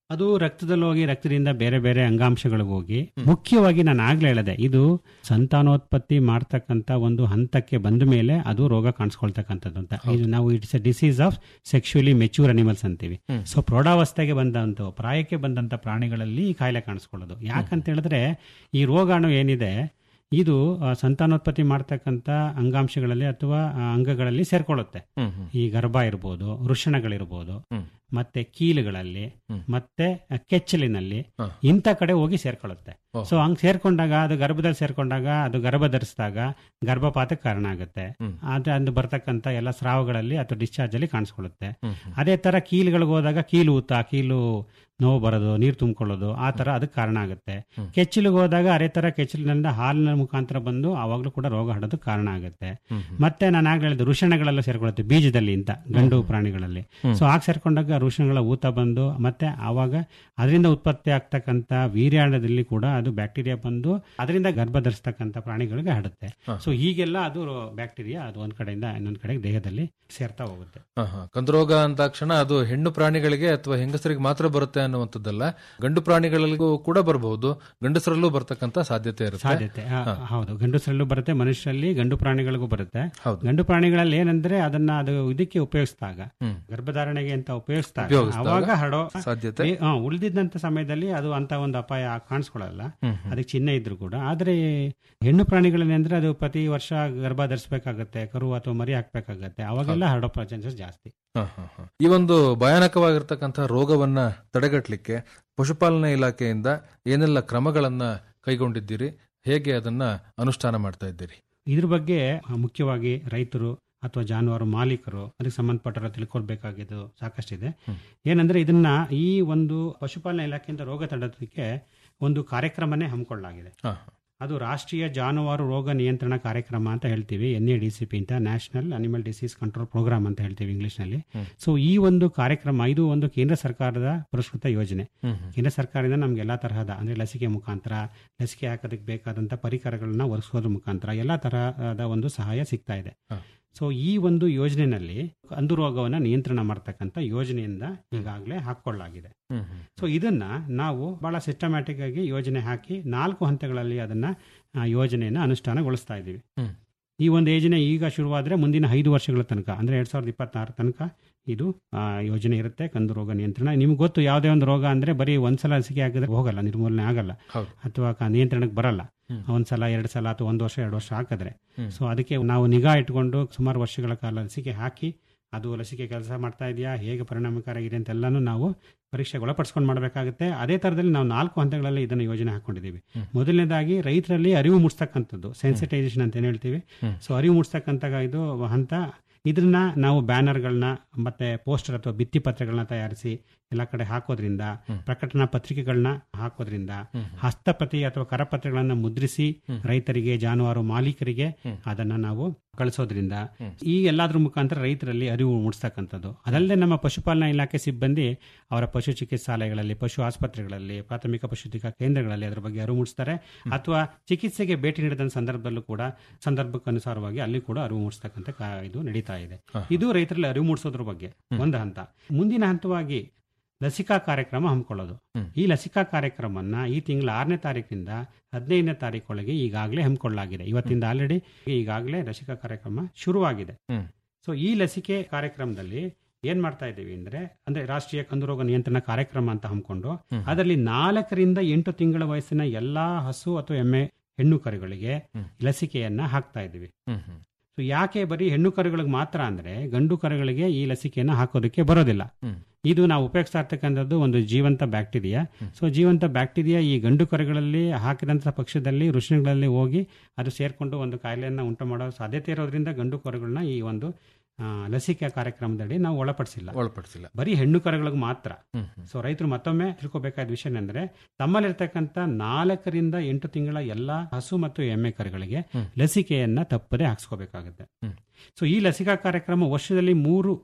ಅದು ರಕ್ತದಲ್ಲಿ ಹೋಗಿ ರಕ್ತದಿಂದ ಬೇರೆ ಬೇರೆ ಅಂಗಾಂಶಗಳಿಗೆ ಹೋಗಿ ಮುಖ್ಯವಾಗಿ ನಾನು ಆಗ್ಲೇ ಹೇಳಿದೆ ಇದು ಸಂತಾನೋತ್ಪತ್ತಿ ಮಾಡ್ತಕ್ಕಂಥ ಒಂದು ಹಂತಕ್ಕೆ ಬಂದ ಮೇಲೆ ಅದು ರೋಗ ಕಾಣಿಸ್ಕೊಳ್ತಕ್ಕಂಥದ್ದು ಅಂತ ಇದು ನಾವು it's a disease of sexually mature animals ಅಂತೀವಿ ಸೊ ಪ್ರೌಢಾವಸ್ಥೆಗೆ ಬಂದಂತ ಪ್ರಾಯಕ್ಕೆ ಬಂದಂತ ಪ್ರಾಣಿಗಳಲ್ಲಿ ಈ ಕಾಯಿಲೆ ಕಾಣಿಸ್ಕೊಳ್ಳೋದು ಯಾಕಂತ ಹೇಳಿದ್ರೆ ಈ ರೋಗಾಣು ಏನಿದೆ ಇದು ಆ, ಸಂತಾನೋತ್ಪತ್ತಿ ಮಾಡ್ತಕ್ಕಂಥ ಅಂಗಾಂಶಗಳಲ್ಲಿ ಅಥವಾ ಆ, ಅಂಗಗಳಲ್ಲಿ ಸೇರ್ಕೊಳ್ಳುತ್ತೆ ಈ ಗರ್ಭ ಇರ್ಬೋದು ವೃಷಣಗಳಿರ್ಬೋದು ಮತ್ತೆ ಕೀಲುಗಳಲ್ಲಿ ಮತ್ತೆ ಕೆಚ್ಚಲಿನಲ್ಲಿ ಇಂಥ ಕಡೆ ಹೋಗಿ ಸೇರ್ಕೊಳ್ಳುತ್ತೆ ಸೊ ಹಂಗ್ ಸೇರ್ಕೊಂಡಾಗ ಅದು ಗರ್ಭದಲ್ಲಿ ಸೇರ್ಕೊಂಡಾಗ ಅದು ಗರ್ಭ ಧರಿಸಿದಾಗ ಗರ್ಭಪಾತಕ್ಕೆ ಕಾರಣ ಆಗುತ್ತೆ ಆದ್ರೆ ಅದು ಬರ್ತಕ್ಕಂಥ ಎಲ್ಲ ಸ್ರಾವಗಳಲ್ಲಿ ಅಥವಾ ಡಿಸ್ಚಾರ್ಜ್ ಅಲ್ಲಿ ಕಾಣಿಸ್ಕೊಳ್ಳುತ್ತೆ ಅದೇ ತರ ಕೀಲುಗಳಿಗೆ ಹೋದಾಗ ಕೀಲು ಊತ ಕೀಲು ನೋವು ಬರೋದು ನೀರು ತುಂಬಿಕೊಳ್ಳೋದು ಆ ತರ ಅದಕ್ಕೆ ಕಾರಣ ಆಗುತ್ತೆ ಕೆಚ್ಚಲಿಗೆ ಹೋದಾಗ ಅದೇ ತರ ಕೆಚ್ಚಲಿನಿಂದ ಹಾಲಿನ ಮುಖಾಂತರ ಬಂದು ಆವಾಗಲೂ ಕೂಡ ರೋಗ ಹರಡೋದಕ್ಕೆ ಕಾರಣ ಆಗುತ್ತೆ ಮತ್ತೆ ನಾನು ಆಗ್ಲೇ ಹೇಳಿದೆ ವೃಷಣಗಳೆಲ್ಲ ಸೇರ್ಕೊಳ್ಳುತ್ತೆ ಬೀಜದಲ್ಲಿ ಇಂತ ಗಂಡು ಪ್ರಾಣಿಗಳಲ್ಲಿ ಸೊ ಆಗ ಸೇರ್ಕೊಂಡಾಗ ವೃಷಣಗಳ ಊತ ಬಂದು ಮತ್ತೆ ಆವಾಗ ಅದರಿಂದ ಉತ್ಪತ್ತಿ ಆಗ್ತಕ್ಕಂಥ ವೀರ್ಯಾಣದಲ್ಲಿ ಕೂಡ ಅದು ಬ್ಯಾಕ್ಟೀರಿಯಾ ಬಂದು ಅದರಿಂದ ಗರ್ಭ ಧರಿಸ್ತಕ್ಕಂಥ ಪ್ರಾಣಿಗಳಿಗೆ ಹರಡುತ್ತೆ ಸೊ ಹೀಗೆಲ್ಲ ಅದು ಬ್ಯಾಕ್ಟೀರಿಯಾ ಅದು ಒಂದ್ ಕಡೆಯಿಂದ ಇನ್ನೊಂದ್ ಕಡೆ ದೇಹದಲ್ಲಿ ಸೇರ್ತಾ ಹೋಗುತ್ತೆ ಹ, ಹ. ಕಂದುರೋಗ ಅಂದಾಕ್ಷಣ ಅದು ಹೆಣ್ಣು ಪ್ರಾಣಿಗಳಿಗೆ ಅಥವಾ ಹೆಂಗಸರಿಗೆ ಮಾತ್ರ ಬರುತ್ತೆ ಅನ್ನುವಂಥದ್ದಲ್ಲ ಗಂಡು ಪ್ರಾಣಿಗಳಿಗೂ ಕೂಡ ಬರಬಹುದು ಗಂಡಸರಲ್ಲೂ ಬರ್ತಕ್ಕಂಥ ಸಾಧ್ಯತೆ ಇರುತ್ತೆ ಸಾಧ್ಯತೆ ಆ, ಹೌದು ಗಂಡಸರಲ್ಲೂ ಬರುತ್ತೆ ಮನುಷ್ಯರಲ್ಲಿ ಗಂಡು ಪ್ರಾಣಿಗಳಿಗೂ ಬರುತ್ತೆ ಹೌದು. ಗಂಡು ಪ್ರಾಣಿಗಳಲ್ಲಿ ಏನಂದ್ರೆ ಅದನ್ನ ಅದು ಇದಕ್ಕೆ ಉಪಯೋಗಿಸಿದಾಗ ಗರ್ಭಧಾರಣೆಗೆ ಅಂತ ಉಪಯೋಗಿಸಿದಾಗ ಉಪಯೋಗಿಸ್ದಾಗ ಅವಾಗ ಹರಡೋ ಸಾಧ್ಯತೆ ಏ- ಹಾ, ಉಳಿದಿದ್ದಂತ ಸಮಯದಲ್ಲಿ ಅದು ಅಂತ ಒಂದು ಅಪಾಯ ಕಾಣಿಸ್ಕೊಳ್ಳಲ್ಲ ಅದಕ್ಕೆ ಚಿಹ್ನೆ ಇದ್ರು ಕೂಡ ಆದ್ರೆ ಹೆಣ್ಣು ಪ್ರಾಣಿಗಳಲ್ಲಿ ಅಂದ್ರೆ ಅದು ಪ್ರತಿ ವರ್ಷ ಗರ್ಭ ಧರಿಸಬೇಕಾಗತ್ತೆ ಕರು ಅಥವಾ ಮರಿ ಹಾಕ್ಬೇಕಾಗತ್ತೆ ಅವಾಗೆಲ್ಲ ಹರಡೋ ಚಾನ್ಸಸ್ ಜಾಸ್ತಿ ಹ, ಹ, ಹ. ಈ ಒಂದು ಭಯಾನಕವಾಗಿರ್ತಕ್ಕಂಥ ರೋಗವನ್ನ ತಡೆಗಟ್ಟಲಿಕ್ಕೆ ಪಶುಪಾಲನಾ ಇಲಾಖೆಯಿಂದ ಏನೆಲ್ಲ ಕ್ರಮಗಳನ್ನ ಕೈಗೊಂಡಿದ್ದೀರಿ ಹೇಗೆ ಅದನ್ನ ಅನುಷ್ಠಾನ ಮಾಡ್ತಾ ಇದ್ದೀರಿ ಇದ್ರ ಬಗ್ಗೆ ಆ, ಮುಖ್ಯವಾಗಿ ರೈತರು ಅಥವಾ ಜಾನುವಾರು ಮಾಲೀಕರು ಅದಕ್ಕೆ ಸಂಬಂಧಪಟ್ಟವರು ತಿಳ್ಕೊಳ್ಬೇಕಾಗಿದ್ದು ಸಾಕಷ್ಟಿದೆ ಏನಂದ್ರೆ ಇದನ್ನ ಈ ಒಂದು ಪಶುಪಾಲನಾ ಇಲಾಖೆಯಿಂದ ರೋಗ ತಡೆಯೋದಕ್ಕೆ ಒಂದು ಕಾರ್ಯಕ್ರಮನೇ ಹಮ್ಮಿಕೊಳ್ಳಲಾಗಿದೆ ಹ, ಅದು ರಾಷ್ಟ್ರೀಯ ಜಾನುವಾರು ರೋಗ ನಿಯಂತ್ರಣ ಕಾರ್ಯಕ್ರಮ ಅಂತ ಹೇಳ್ತೀವಿ N A D C P ಅಂತ national animal disease control programme ಅಂತ ಹೇಳ್ತೀವಿ ಇಂಗ್ಲಿಷ್ನಲ್ಲಿ ಸೊ ಈ ಒಂದು ಕಾರ್ಯಕ್ರಮ ಇದು ಒಂದು ಕೇಂದ್ರ ಸರ್ಕಾರದ ಪುರಸ್ಕೃತ ಯೋಜನೆ ಕೇಂದ್ರ ಸರ್ಕಾರದಿಂದ ನಮ್ಗೆ ಎಲ್ಲಾ ತರಹದ ಅಂದ್ರೆ ಲಸಿಕೆ ಮುಖಾಂತರ ಲಸಿಕೆ ಹಾಕೋದಕ್ಕೆ ಬೇಕಾದಂತ ಪರಿಕರಗಳನ್ನ ಒದಗಿಸೋದ್ರ ಮುಖಾಂತರ ಎಲ್ಲಾ ತರಹದ ಒಂದು ಸಹಾಯ ಸಿಗ್ತಾ ಇದೆ ಸೊ ಈ ಒಂದು ಯೋಜನೆಯಲ್ಲಿ ಅಂದು ರೋಗವನ್ನ ನಿಯಂತ್ರಣ ಮಾಡ್ತಕ್ಕಂಥ ಯೋಜನೆಯಿಂದ ಈಗಾಗಲೇ ಹಾಕೊಳ್ಳಲಾಗಿದೆ ಸೊ ಇದನ್ನ ನಾವು ಬಹಳ ಸಿಸ್ಟಮ್ಯಾಟಿಕ್ ಆಗಿ ಯೋಜನೆ ಹಾಕಿ ನಾಲ್ಕು ಹಂತಗಳಲ್ಲಿ ಅದನ್ನ ಆ, ಯೋಜನೆಯನ್ನ ಅನುಷ್ಠಾನಗೊಳಿಸ್ತಾ ಇದ್ದೀವಿ ಈ ಒಂದು ಯೋಜನೆ ಈಗ ಶುರುವಾದ್ರೆ ಮುಂದಿನ ಐದು ವರ್ಷಗಳ ತನಕ ಅಂದ್ರೆ ಎರಡ್ ಸಾವಿರದ ಇಪ್ಪತ್ತಾರು ತನಕ ಇದು ಆ, ಯೋಜನೆ ಇರುತ್ತೆ ಕಂದು ರೋಗ ನಿಯಂತ್ರಣ ನಿಮ್ಗೆ ಗೊತ್ತು ಯಾವುದೇ ಒಂದು ರೋಗ ಅಂದ್ರೆ ಬರೀ ಒಂದ್ಸಲ ಲಸಿಕೆ ಹಾಕಿದ್ರೆ ಹೋಗಲ್ಲ ನಿರ್ಮೂಲನೆ ಆಗಲ್ಲ ಹೌದು. ಅಥವಾ ಕ- ನಿಯಂತ್ರಣಕ್ಕೆ ಬರಲ್ಲ ಒಂದ್ಸಲ ಎರಡು ಸಲ ಅಥವಾ ಒಂದು ವರ್ಷ ಎರಡು ವರ್ಷ ಹಾಕಿದ್ರೆ ಸೊ ಅದಕ್ಕೆ ನಾವು ನಿಗಾ ಇಟ್ಕೊಂಡು ಸುಮಾರು ವರ್ಷಗಳ ಕಾಲ ಲಸಿಕೆ ಹಾಕಿ ಅದು ಲಸಿಕೆ ಕೆಲಸ ಮಾಡ್ತಾ ಇದೆಯಾ ಹೇಗೆ ಪರಿಣಾಮಕಾರಿಯಾಗಿದೆ ಅಂತೆಲ್ಲಾನು ನಾವು ಪರೀಕ್ಷೆಗೆ ಒಳಪಡಿಸ್ಕೊಂಡು ಮಾಡಬೇಕಾಗುತ್ತೆ ಅದೇ ತರದಲ್ಲಿ ನಾವು ನಾಲ್ಕು ಹಂತಗಳಲ್ಲಿ ಇದನ್ನು ಯೋಜನೆ ಹಾಕೊಂಡಿದ್ದೀವಿ ಮೊದಲನೇದಾಗಿ ರೈತರಲ್ಲಿ ಅರಿವು ಮೂಡಿಸ್ತಕ್ಕಂಥದ್ದು ಸೆನ್ಸಿಟೈಸೇಷನ್ ಅಂತ ಏನ್ ಹೇಳ್ತೀವಿ ಸೊ ಅರಿವು ಮೂಡಿಸ್ತಕ್ಕಂಥ ಇದು ಹಂತ ಇದನ್ನ ನಾವು ಬ್ಯಾನರ್ಗಳನ್ನ ಮತ್ತೆ ಪೋಸ್ಟರ್ ಅಥವಾ ಭಿತ್ತಿ ಪತ್ರಗಳನ್ನ ತಯಾರಿಸಿ ಎಲ್ಲ ಕಡೆ ಹಾಕೋದ್ರಿಂದ ಪ್ರಕಟಣಾ ಪತ್ರಿಕೆಗಳನ್ನ ಹಾಕೋದ್ರಿಂದ ಹಸ್ತಪ್ರತಿ ಅಥವಾ ಕರಪತ್ರಗಳನ್ನ ಮುದ್ರಿಸಿ ರೈತರಿಗೆ ಜಾನುವಾರು ಮಾಲೀಕರಿಗೆ ಅದನ್ನ ನಾವು ಕಳಿಸೋದ್ರಿಂದ ಈ ಎಲ್ಲಾದ್ರ ಮುಖಾಂತರ ರೈತರಲ್ಲಿ ಅರಿವು ಮೂಡಿಸ್ತಕ್ಕಂಥದ್ದು ಅದಲ್ಲದೆ ನಮ್ಮ ಪಶುಪಾಲನಾ ಇಲಾಖೆ ಸಿಬ್ಬಂದಿ ಅವರ ಪಶು ಚಿಕಿತ್ಸಾಲಯಗಳಲ್ಲಿ ಪಶು ಆಸ್ಪತ್ರೆಗಳಲ್ಲಿ ಪ್ರಾಥಮಿಕ ಪಶು ಚಿಕಿತ್ಸಾ ಕೇಂದ್ರಗಳಲ್ಲಿ ಅದರ ಬಗ್ಗೆ ಅರಿವು ಮೂಡಿಸ್ತಾರೆ ಅಥವಾ ಚಿಕಿತ್ಸೆಗೆ ಭೇಟಿ ನೀಡಿದ ಸಂದರ್ಭದಲ್ಲೂ ಕೂಡ ಸಂದರ್ಭಕ್ಕನುಸಾರವಾಗಿ ಅಲ್ಲಿ ಕೂಡ ಅರಿವು ಮೂಡಿಸ್ತಕ್ಕಂಥ ಕಾ- ಇದು ನಡೀತಾ ಇದೆ ಇದು ರೈತರಲ್ಲಿ ಅರಿವು ಮೂಡಿಸೋದ್ರ ಬಗ್ಗೆ ಒಂದು ಹಂತ ಮುಂದಿನ ಹಂತವಾಗಿ ಲಸಿಕಾ ಕಾರ್ಯಕ್ರಮ ಹಮ್ಮಿಕೊಳ್ಳೋದು ಈ ಲಸಿಕಾ ಕಾರ್ಯಕ್ರಮವನ್ನ ಈ ತಿಂಗಳ ಆರನೇ ತಾರೀಕಿನಿಂದ ಹದಿನೈದನೇ ತಾರೀಕೊಳಗೆ ಈಗಾಗಲೇ ಹಮ್ಮಿಕೊಳ್ಳಲಾಗಿದೆ ಇವತ್ತಿಂದ ಆಲ್ರೆಡಿ ಈಗಾಗಲೇ ಲಸಿಕಾ ಕಾರ್ಯಕ್ರಮ ಶುರುವಾಗಿದೆ ಸೊ ಈ ಲಸಿಕೆ ಕಾರ್ಯಕ್ರಮದಲ್ಲಿ ಏನ್ ಮಾಡ್ತಾ ಇದ್ದೀವಿ ಅಂದ್ರೆ ಅಂದ್ರೆ ರಾಷ್ಟ್ರೀಯ ಕಂದುರೋಗ ನಿಯಂತ್ರಣ ಕಾರ್ಯಕ್ರಮ ಅಂತ ಹಮ್ಮಿಕೊಂಡು ಅದರಲ್ಲಿ ನಾಲ್ಕರಿಂದ ಎಂಟು ತಿಂಗಳ ವಯಸ್ಸಿನ ಎಲ್ಲಾ ಹಸು ಅಥವಾ ಎಮ್ಮೆ ಹೆಣ್ಣು ಕರುಗಳಿಗೆ ಲಸಿಕೆಯನ್ನ ಹಾಕ್ತಾ ಇದ್ದೀವಿ ಸೊ ಯಾಕೆ ಬರೀ ಹೆಣ್ಣು ಕರುಗಳಿಗೆ ಮಾತ್ರ ಅಂದ್ರೆ ಗಂಡು ಕರುಗಳಿಗೆ ಈ ಲಸಿಕೆಯನ್ನು ಹಾಕೋದಕ್ಕೆ ಬರೋದಿಲ್ಲ ಇದು ನಾವು ಉಪಯೋಗಿಸ್ತಾ ಇರ್ತಕ್ಕಂಥದ್ದು ಒಂದು ಜೀವಂತ ಬ್ಯಾಕ್ಟೀರಿಯಾ ಸೊ ಜೀವಂತ ಬ್ಯಾಕ್ಟೀರಿಯಾ ಈ ಗಂಡು ಕರುಗಳಲ್ಲಿ ಹಾಕಿದಂತಹ ಪಕ್ಷದಲ್ಲಿ ಋಷಿಗಳಲ್ಲಿ ಹೋಗಿ ಅದು ಸೇರ್ಕೊಂಡು ಒಂದು ಕಾಯಿಲೆಯನ್ನು ಉಂಟು ಮಾಡೋ ಸಾಧ್ಯತೆ ಇರೋದ್ರಿಂದ ಗಂಡು ಕರುಗಳನ್ನ ಈ ಒಂದು ಆ, ಲಸಿಕೆ ಕಾರ್ಯಕ್ರಮದಡಿ ನಾವು ಒಳಪಡಿಸಿಲ್ಲ ಒಳಪಡಿಸಿಲ್ಲ ಬರೀ ಹೆಣ್ಣು ಕರುಗಳಿಗೆ ಮಾತ್ರ ಸೊ ರೈತರು ಮತ್ತೊಮ್ಮೆ ತಿಳ್ಕೊಬೇಕಾದ ವಿಷಯ ಏನಂದ್ರೆ ತಮ್ಮಲ್ಲಿರ್ತಕ್ಕಂಥ ನಾಲ್ಕರಿಂದ ಎಂಟು ತಿಂಗಳ ಎಲ್ಲಾ ಹಸು ಮತ್ತು ಎಮ್ಮೆ ಕರುಗಳಿಗೆ ಲಸಿಕೆಯನ್ನ ತಪ್ಪದೆ ಹಾಕ್ಸ್ಕೋಬೇಕಾಗುತ್ತೆ ಸೊ ಈ ಲಸಿಕಾ ಕಾರ್ಯಕ್ರಮ ವರ್ಷದಲ್ಲಿ ಮೂರು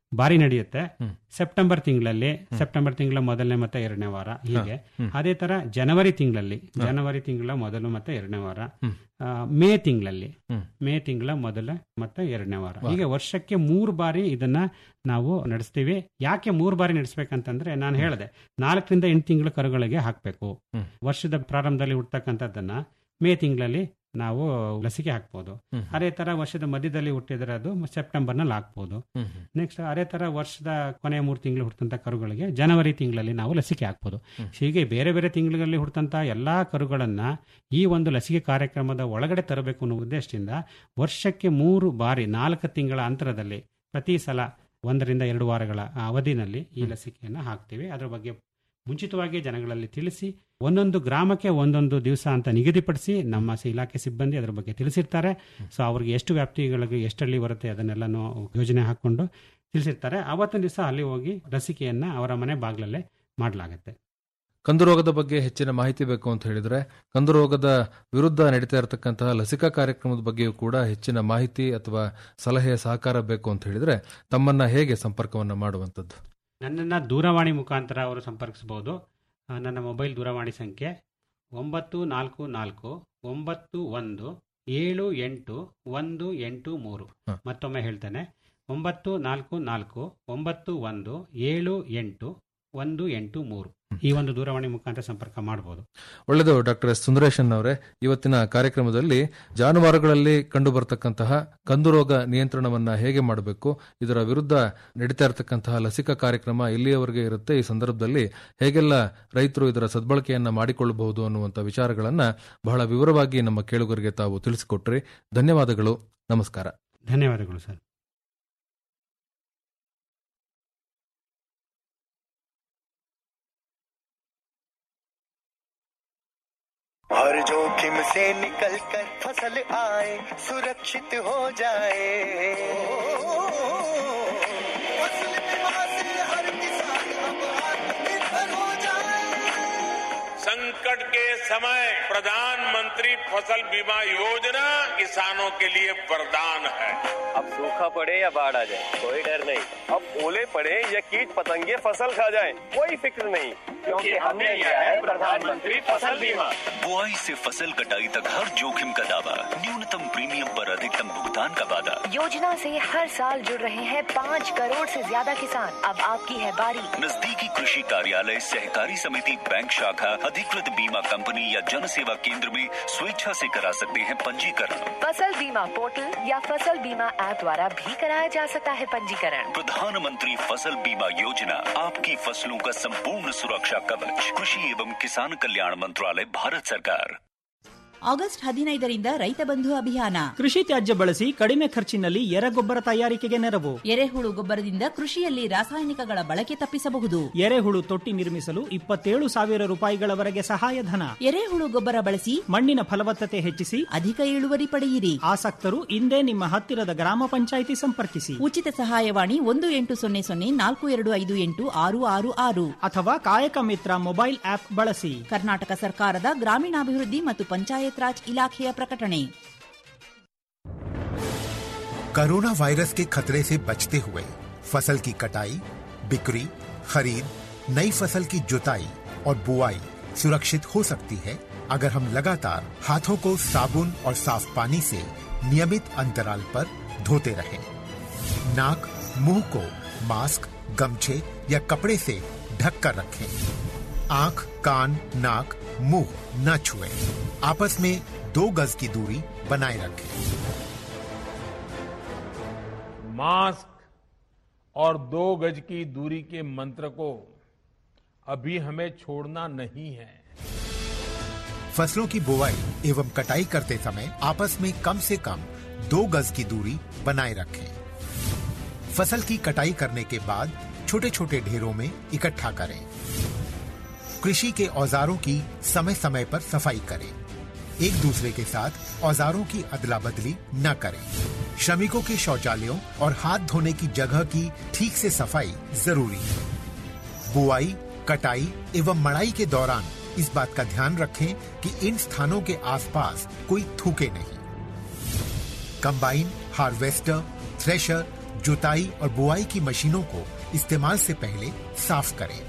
ಬಾರಿ ನಡೆಯುತ್ತೆ ಸೆಪ್ಟೆಂಬರ್ ತಿಂಗಳಲ್ಲಿ ಸೆಪ್ಟೆಂಬರ್ ತಿಂಗಳ ಮೊದಲನೇ ಮತ್ತೆ ಎರಡನೇ ವಾರ ಹೀಗೆ ಅದೇ ತರ ಜನವರಿ ತಿಂಗಳಲ್ಲಿ ಜನವರಿ ತಿಂಗಳ ಮೊದಲು ಮತ್ತೆ ಎರಡನೇ ವಾರ ಆ, ಮೇ ತಿಂಗಳಲ್ಲಿ ಮೇ ತಿಂಗಳ ಮೊದಲ ಮತ್ತೆ ಎರಡನೇ ವಾರ ಹೀಗೆ ವರ್ಷಕ್ಕೆ ಮೂರು ಬಾರಿ ಇದನ್ನ ನಾವು ನಡೆಸ್ತೀವಿ ಯಾಕೆ ಮೂರು ಬಾರಿ ನಡೆಸ್ಬೇಕಂತಂದ್ರೆ ನಾನು ಹೇಳಿದೆ ನಾಲ್ಕರಿಂದ ಎಂಟು ತಿಂಗಳ ಕರುಗಳಿಗೆ ಹಾಕಬೇಕು ವರ್ಷದ ಪ್ರಾರಂಭದಲ್ಲಿ ಹುಟ್ಟತಕ್ಕಂಥದ್ದನ್ನ ಮೇ ತಿಂಗಳಲ್ಲಿ ನಾವು ಲಸಿಕೆ ಹಾಕ್ಬೋದು ಅದೇ ತರ ವರ್ಷದ ಮಧ್ಯದಲ್ಲಿ ಹುಟ್ಟಿದ್ರೆ ಅದು ಸೆಪ್ಟೆಂಬರ್ನಲ್ಲಿ ಹಾಕ್ಬೋದು ನೆಕ್ಸ್ಟ್ ಅದೇ ತರ ವರ್ಷದ ಕೊನೆಯ ಮೂರು ತಿಂಗಳು ಹುಟ್ಟಂತ ಕರುಗಳಿಗೆ ಜನವರಿ ತಿಂಗಳಲ್ಲಿ ನಾವು ಲಸಿಕೆ ಹಾಕ್ಬೋದು ಹೀಗೆ ಬೇರೆ ಬೇರೆ ತಿಂಗಳಲ್ಲಿ ಹುಟ್ಟಂತ ಎಲ್ಲಾ ಕರುಗಳನ್ನ ಈ ಒಂದು ಲಸಿಕೆ ಕಾರ್ಯಕ್ರಮದ ಒಳಗಡೆ ತರಬೇಕು ಅನ್ನೋ ಉದ್ದೇಶದಿಂದ ವರ್ಷಕ್ಕೆ ಮೂರು ಬಾರಿ ನಾಲ್ಕು ತಿಂಗಳ ಅಂತರದಲ್ಲಿ ಪ್ರತಿ ಸಲ ಒಂದರಿಂದ ಎರಡು ವಾರಗಳ ಅವಧಿನಲ್ಲಿ ಈ ಲಸಿಕೆಯನ್ನು ಹಾಕ್ತೀವಿ ಅದರ ಬಗ್ಗೆ ಮುಂಚಿತವಾಗಿ ಜನಗಳಲ್ಲಿ ತಿಳಿಸಿ ಒಂದೊಂದು ಗ್ರಾಮಕ್ಕೆ ಒಂದೊಂದು ದಿವಸ ಅಂತ ನಿಗದಿಪಡಿಸಿ ನಮ್ಮ ಸ- ಇಲಾಖೆ ಸಿಬ್ಬಂದಿ ಅದರ ಬಗ್ಗೆ ತಿಳಿಸಿರ್ತಾರೆ ಸೊ ಅವ್ರಿಗೆ ಎಷ್ಟು ವ್ಯಾಪ್ತಿಗಳಿಗೆ ಎಷ್ಟು ಹಳ್ಳಿ ಬರುತ್ತೆ ಅದನ್ನೆಲ್ಲನೂ ಯೋಜನೆ ಹಾಕೊಂಡು ತಿಳಿಸಿರ್ತಾರೆ ಅವತ್ತಿನ ದಿವಸ ಅಲ್ಲಿ ಹೋಗಿ ಲಸಿಕೆಯನ್ನ ಅವರ ಮನೆ ಬಾಗಿಲಲ್ಲೇ ಮಾಡಲಾಗುತ್ತೆ ಕಂದು ರೋಗದ ಬಗ್ಗೆ ಹೆಚ್ಚಿನ ಮಾಹಿತಿ ಬೇಕು ಅಂತ ಹೇಳಿದ್ರೆ ಕಂದು ರೋಗದ ವಿರುದ್ಧ ನಡೀತಾ ಇರತಕ್ಕಂತಹ ಲಸಿಕಾ ಕಾರ್ಯಕ್ರಮದ ಬಗ್ಗೆಯೂ ಕೂಡ ಹೆಚ್ಚಿನ ಮಾಹಿತಿ ಅಥವಾ ಸಲಹೆ ಸಹಕಾರ ಬೇಕು ಅಂತ ಹೇಳಿದ್ರೆ ತಮ್ಮನ್ನ ಹೇಗೆ ಸಂಪರ್ಕವನ್ನ ಮಾಡುವಂತದ್ದು ನನ್ನನ್ನು ದೂರವಾಣಿ ಮುಖಾಂತರ ಅವರು ಸಂಪರ್ಕಿಸಬಹುದು ಆ, ನನ್ನ ಮೊಬೈಲ್ ದೂರವಾಣಿ ಸಂಖ್ಯೆ ಒಂಬತ್ತು ನಾಲ್ಕು ನಾಲ್ಕು ಒಂಬತ್ತು ಒಂದು ಏಳು ಎಂಟು ಒಂದು ಎಂಟು ಮೂರು ಹ. ಮತ್ತೊಮ್ಮೆ ಹೇಳ್ತೇನೆ ಒಂಬತ್ತು ನಾಲ್ಕು ನಾಲ್ಕು ಒಂಬತ್ತು ಒಂದು ಏಳು ಎಂಟು ಒಂದು ಎಂಟು ಮೂರು ಈ ಒಂದು ದೂರವಾಣಿ ಮುಖಾಂತರ ಸಂಪರ್ಕ ಮಾಡಬಹುದು ಒಳ್ಳೆಯದು ಡಾಕ್ಟರ್ ಎಸ್ ಸುಂದರೇಶನ್ ಅವರೇ ಇವತ್ತಿನ ಕಾರ್ಯಕ್ರಮದಲ್ಲಿ ಜಾನುವಾರುಗಳಲ್ಲಿ ಕಂಡು ಬರತಕ್ಕಂತಹ ಕಂದು ರೋಗ ನಿಯಂತ್ರಣವನ್ನ ಹೇಗೆ ಮಾಡಬೇಕು ಇದರ ವಿರುದ್ಧ ನಡೀತಾ ಇರತಕ್ಕಂತಹ ಲಸಿಕಾ ಕಾರ್ಯಕ್ರಮ ಎಲ್ಲಿಯವರೆಗೆ ಇರುತ್ತೆ ಈ ಸಂದರ್ಭದಲ್ಲಿ ಹೇಗೆಲ್ಲ ರೈತರು ಇದರ ಸದ್ಬಳಕೆಯನ್ನ ಮಾಡಿಕೊಳ್ಳಬಹುದು ಅನ್ನುವಂಥ ವಿಚಾರಗಳನ್ನ ಬಹಳ ವಿವರವಾಗಿ ನಮ್ಮ ಕೇಳುಗರಿಗೆ ತಾವು ತಿಳಿಸಿಕೊಟ್ರಿ ಧನ್ಯವಾದಗಳು ನಮಸ್ಕಾರ ಧನ್ಯವಾದಗಳು ಸರ್ हर जोखिम से निकल कर फसल आए सुरक्षित हो जाए फसल बीमा से हर किसान अब आत्मनिर्भर हो जाए संकट के समय प्रधानमंत्री फसल बीमा योजना किसानों के लिए वरदान है अब सूखा पड़े या बाढ़ आ जाए कोई डर नहीं अब ओले पड़े या कीट पतंगे फसल खा जाए कोई फिक्र नहीं क्योंकि हमने लिया है प्रधानमंत्री फसल बीमा बुआई से फसल कटाई तक हर जोखिम का दावा न्यूनतम प्रीमियम पर अधिकतम भुगतान का वादा योजना से हर साल जुड़ रहे हैं पाँच करोड़ से ज्यादा किसान अब आपकी है बारी नजदीकी कृषि कार्यालय सहकारी समिति बैंक शाखा अधिकृत बीमा कंपनी या जन सेवा केंद्र में स्वेच्छा से करा सकते हैं पंजीकरण फसल बीमा पोर्टल या फसल बीमा ऐप द्वारा भी कराया जा सकता है पंजीकरण प्रधानमंत्री फसल बीमा योजना आपकी फसलों का संपूर्ण सुरक्षा कवच कृषि एवं किसान कल्याण मंत्रालय भारत सरकार ಆಗಸ್ಟ್ ಹದಿನೈದರಿಂದ ರೈತ ಬಂಧು ಅಭಿಯಾನ ಕೃಷಿ ತ್ಯಾಜ್ಯ ಬಳಸಿ ಕಡಿಮೆ ಖರ್ಚಿನಲ್ಲಿ ಎರೆಗೊಬ್ಬರ ತಯಾರಿಕೆಗೆ ನೆರವು ಎರೆಹುಳು ಗೊಬ್ಬರದಿಂದ ಕೃಷಿಯಲ್ಲಿ ರಾಸಾಯನಿಕಗಳ ಬಳಕೆ ತಪ್ಪಿಸಬಹುದು ಎರೆಹುಳು ತೊಟ್ಟಿ ನಿರ್ಮಿಸಲು ಇಪ್ಪತ್ತೇಳು ಸಾವಿರ ರೂಪಾಯಿಗಳವರೆಗೆ ಸಹಾಯಧನ ಎರೆಹುಳು ಗೊಬ್ಬರ ಬಳಸಿ ಮಣ್ಣಿನ ಫಲವತ್ತತೆ ಹೆಚ್ಚಿಸಿ ಅಧಿಕ ಇಳುವರಿ ಪಡೆಯಿರಿ ಆಸಕ್ತರು ಇಂದೇ ನಿಮ್ಮ ಹತ್ತಿರದ ಗ್ರಾಮ ಪಂಚಾಯಿತಿ ಸಂಪರ್ಕಿಸಿ ಉಚಿತ ಸಹಾಯವಾಣಿ ಒಂದು ಎಂಟು ಸೊನ್ನೆ ಸೊನ್ನೆ ನಾಲ್ಕು ಎರಡು ಐದು ಎಂಟು ಆರು ಆರು ಆರು ಅಥವಾ ಕಾಯಕ ಮಿತ್ರ ಮೊಬೈಲ್ ಆಪ್ ಬಳಸಿ ಕರ್ನಾಟಕ ಸರ್ಕಾರದ ಗ್ರಾಮೀಣಾಭಿವೃದ್ಧಿ ಮತ್ತು ಪಂಚಾಯತ್ ರಾಜ್ ಇಲಾಖೆಯ ಪ್ರಕಟಣೆ कोरोना वायरस के खतरे से बचते हुए फसल की कटाई बिक्री खरीद नई फसल की जुताई और बुआई सुरक्षित हो सकती है अगर हम लगातार हाथों को साबुन और साफ पानी से नियमित अंतराल पर धोते रहें। नाक मुंह को मास्क गमछे या कपड़े से ढक कर रखें आंख कान नाक मुंह न छुएं। आपस में दो गज की दूरी बनाए रखें मास्क और दो गज की दूरी के मंत्र को अभी हमें छोड़ना नहीं है फसलों की बुवाई एवं कटाई करते समय आपस में कम से कम दो गज की दूरी बनाए रखें फसल की कटाई करने के बाद छोटे छोटे ढेरों में इकट्ठा करें कृषि के औजारों की समय समय पर सफाई करें एक दूसरे के साथ औजारों की अदला बदली न करें श्रमिकों के शौचालयों और हाथ धोने की जगह की ठीक से सफाई जरूरी है बुआई कटाई एवं मड़ाई के दौरान इस बात का ध्यान रखें कि इन स्थानों के आसपास कोई थूके नहीं कंबाइन हार्वेस्टर थ्रेशर जुताई और बुआई की मशीनों को इस्तेमाल से पहले साफ करें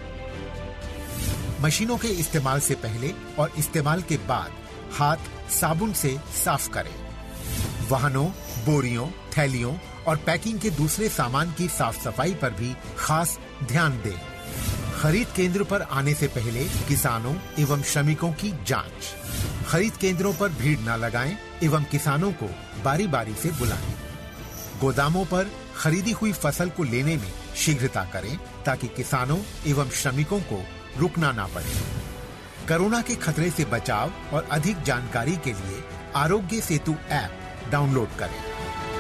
मशीनों के इस्तेमाल से पहले और इस्तेमाल के बाद हाथ साबुन से साफ करें वाहनों बोरियों थैलियों और पैकिंग के दूसरे सामान की साफ सफाई पर भी खास ध्यान दें खरीद केंद्र पर आने से पहले किसानों एवं श्रमिकों की जांच खरीद केंद्रों पर भीड़ न लगाएं एवं किसानों को बारी बारी से बुलाएं गोदामों पर खरीदी हुई फसल को लेने में शीघ्रता करें ताकि किसानों एवं श्रमिकों को रुकना ना पड़े कोरोना के खतरे से बचाव और अधिक जानकारी के लिए आरोग्य सेतु ऐप डाउनलोड करें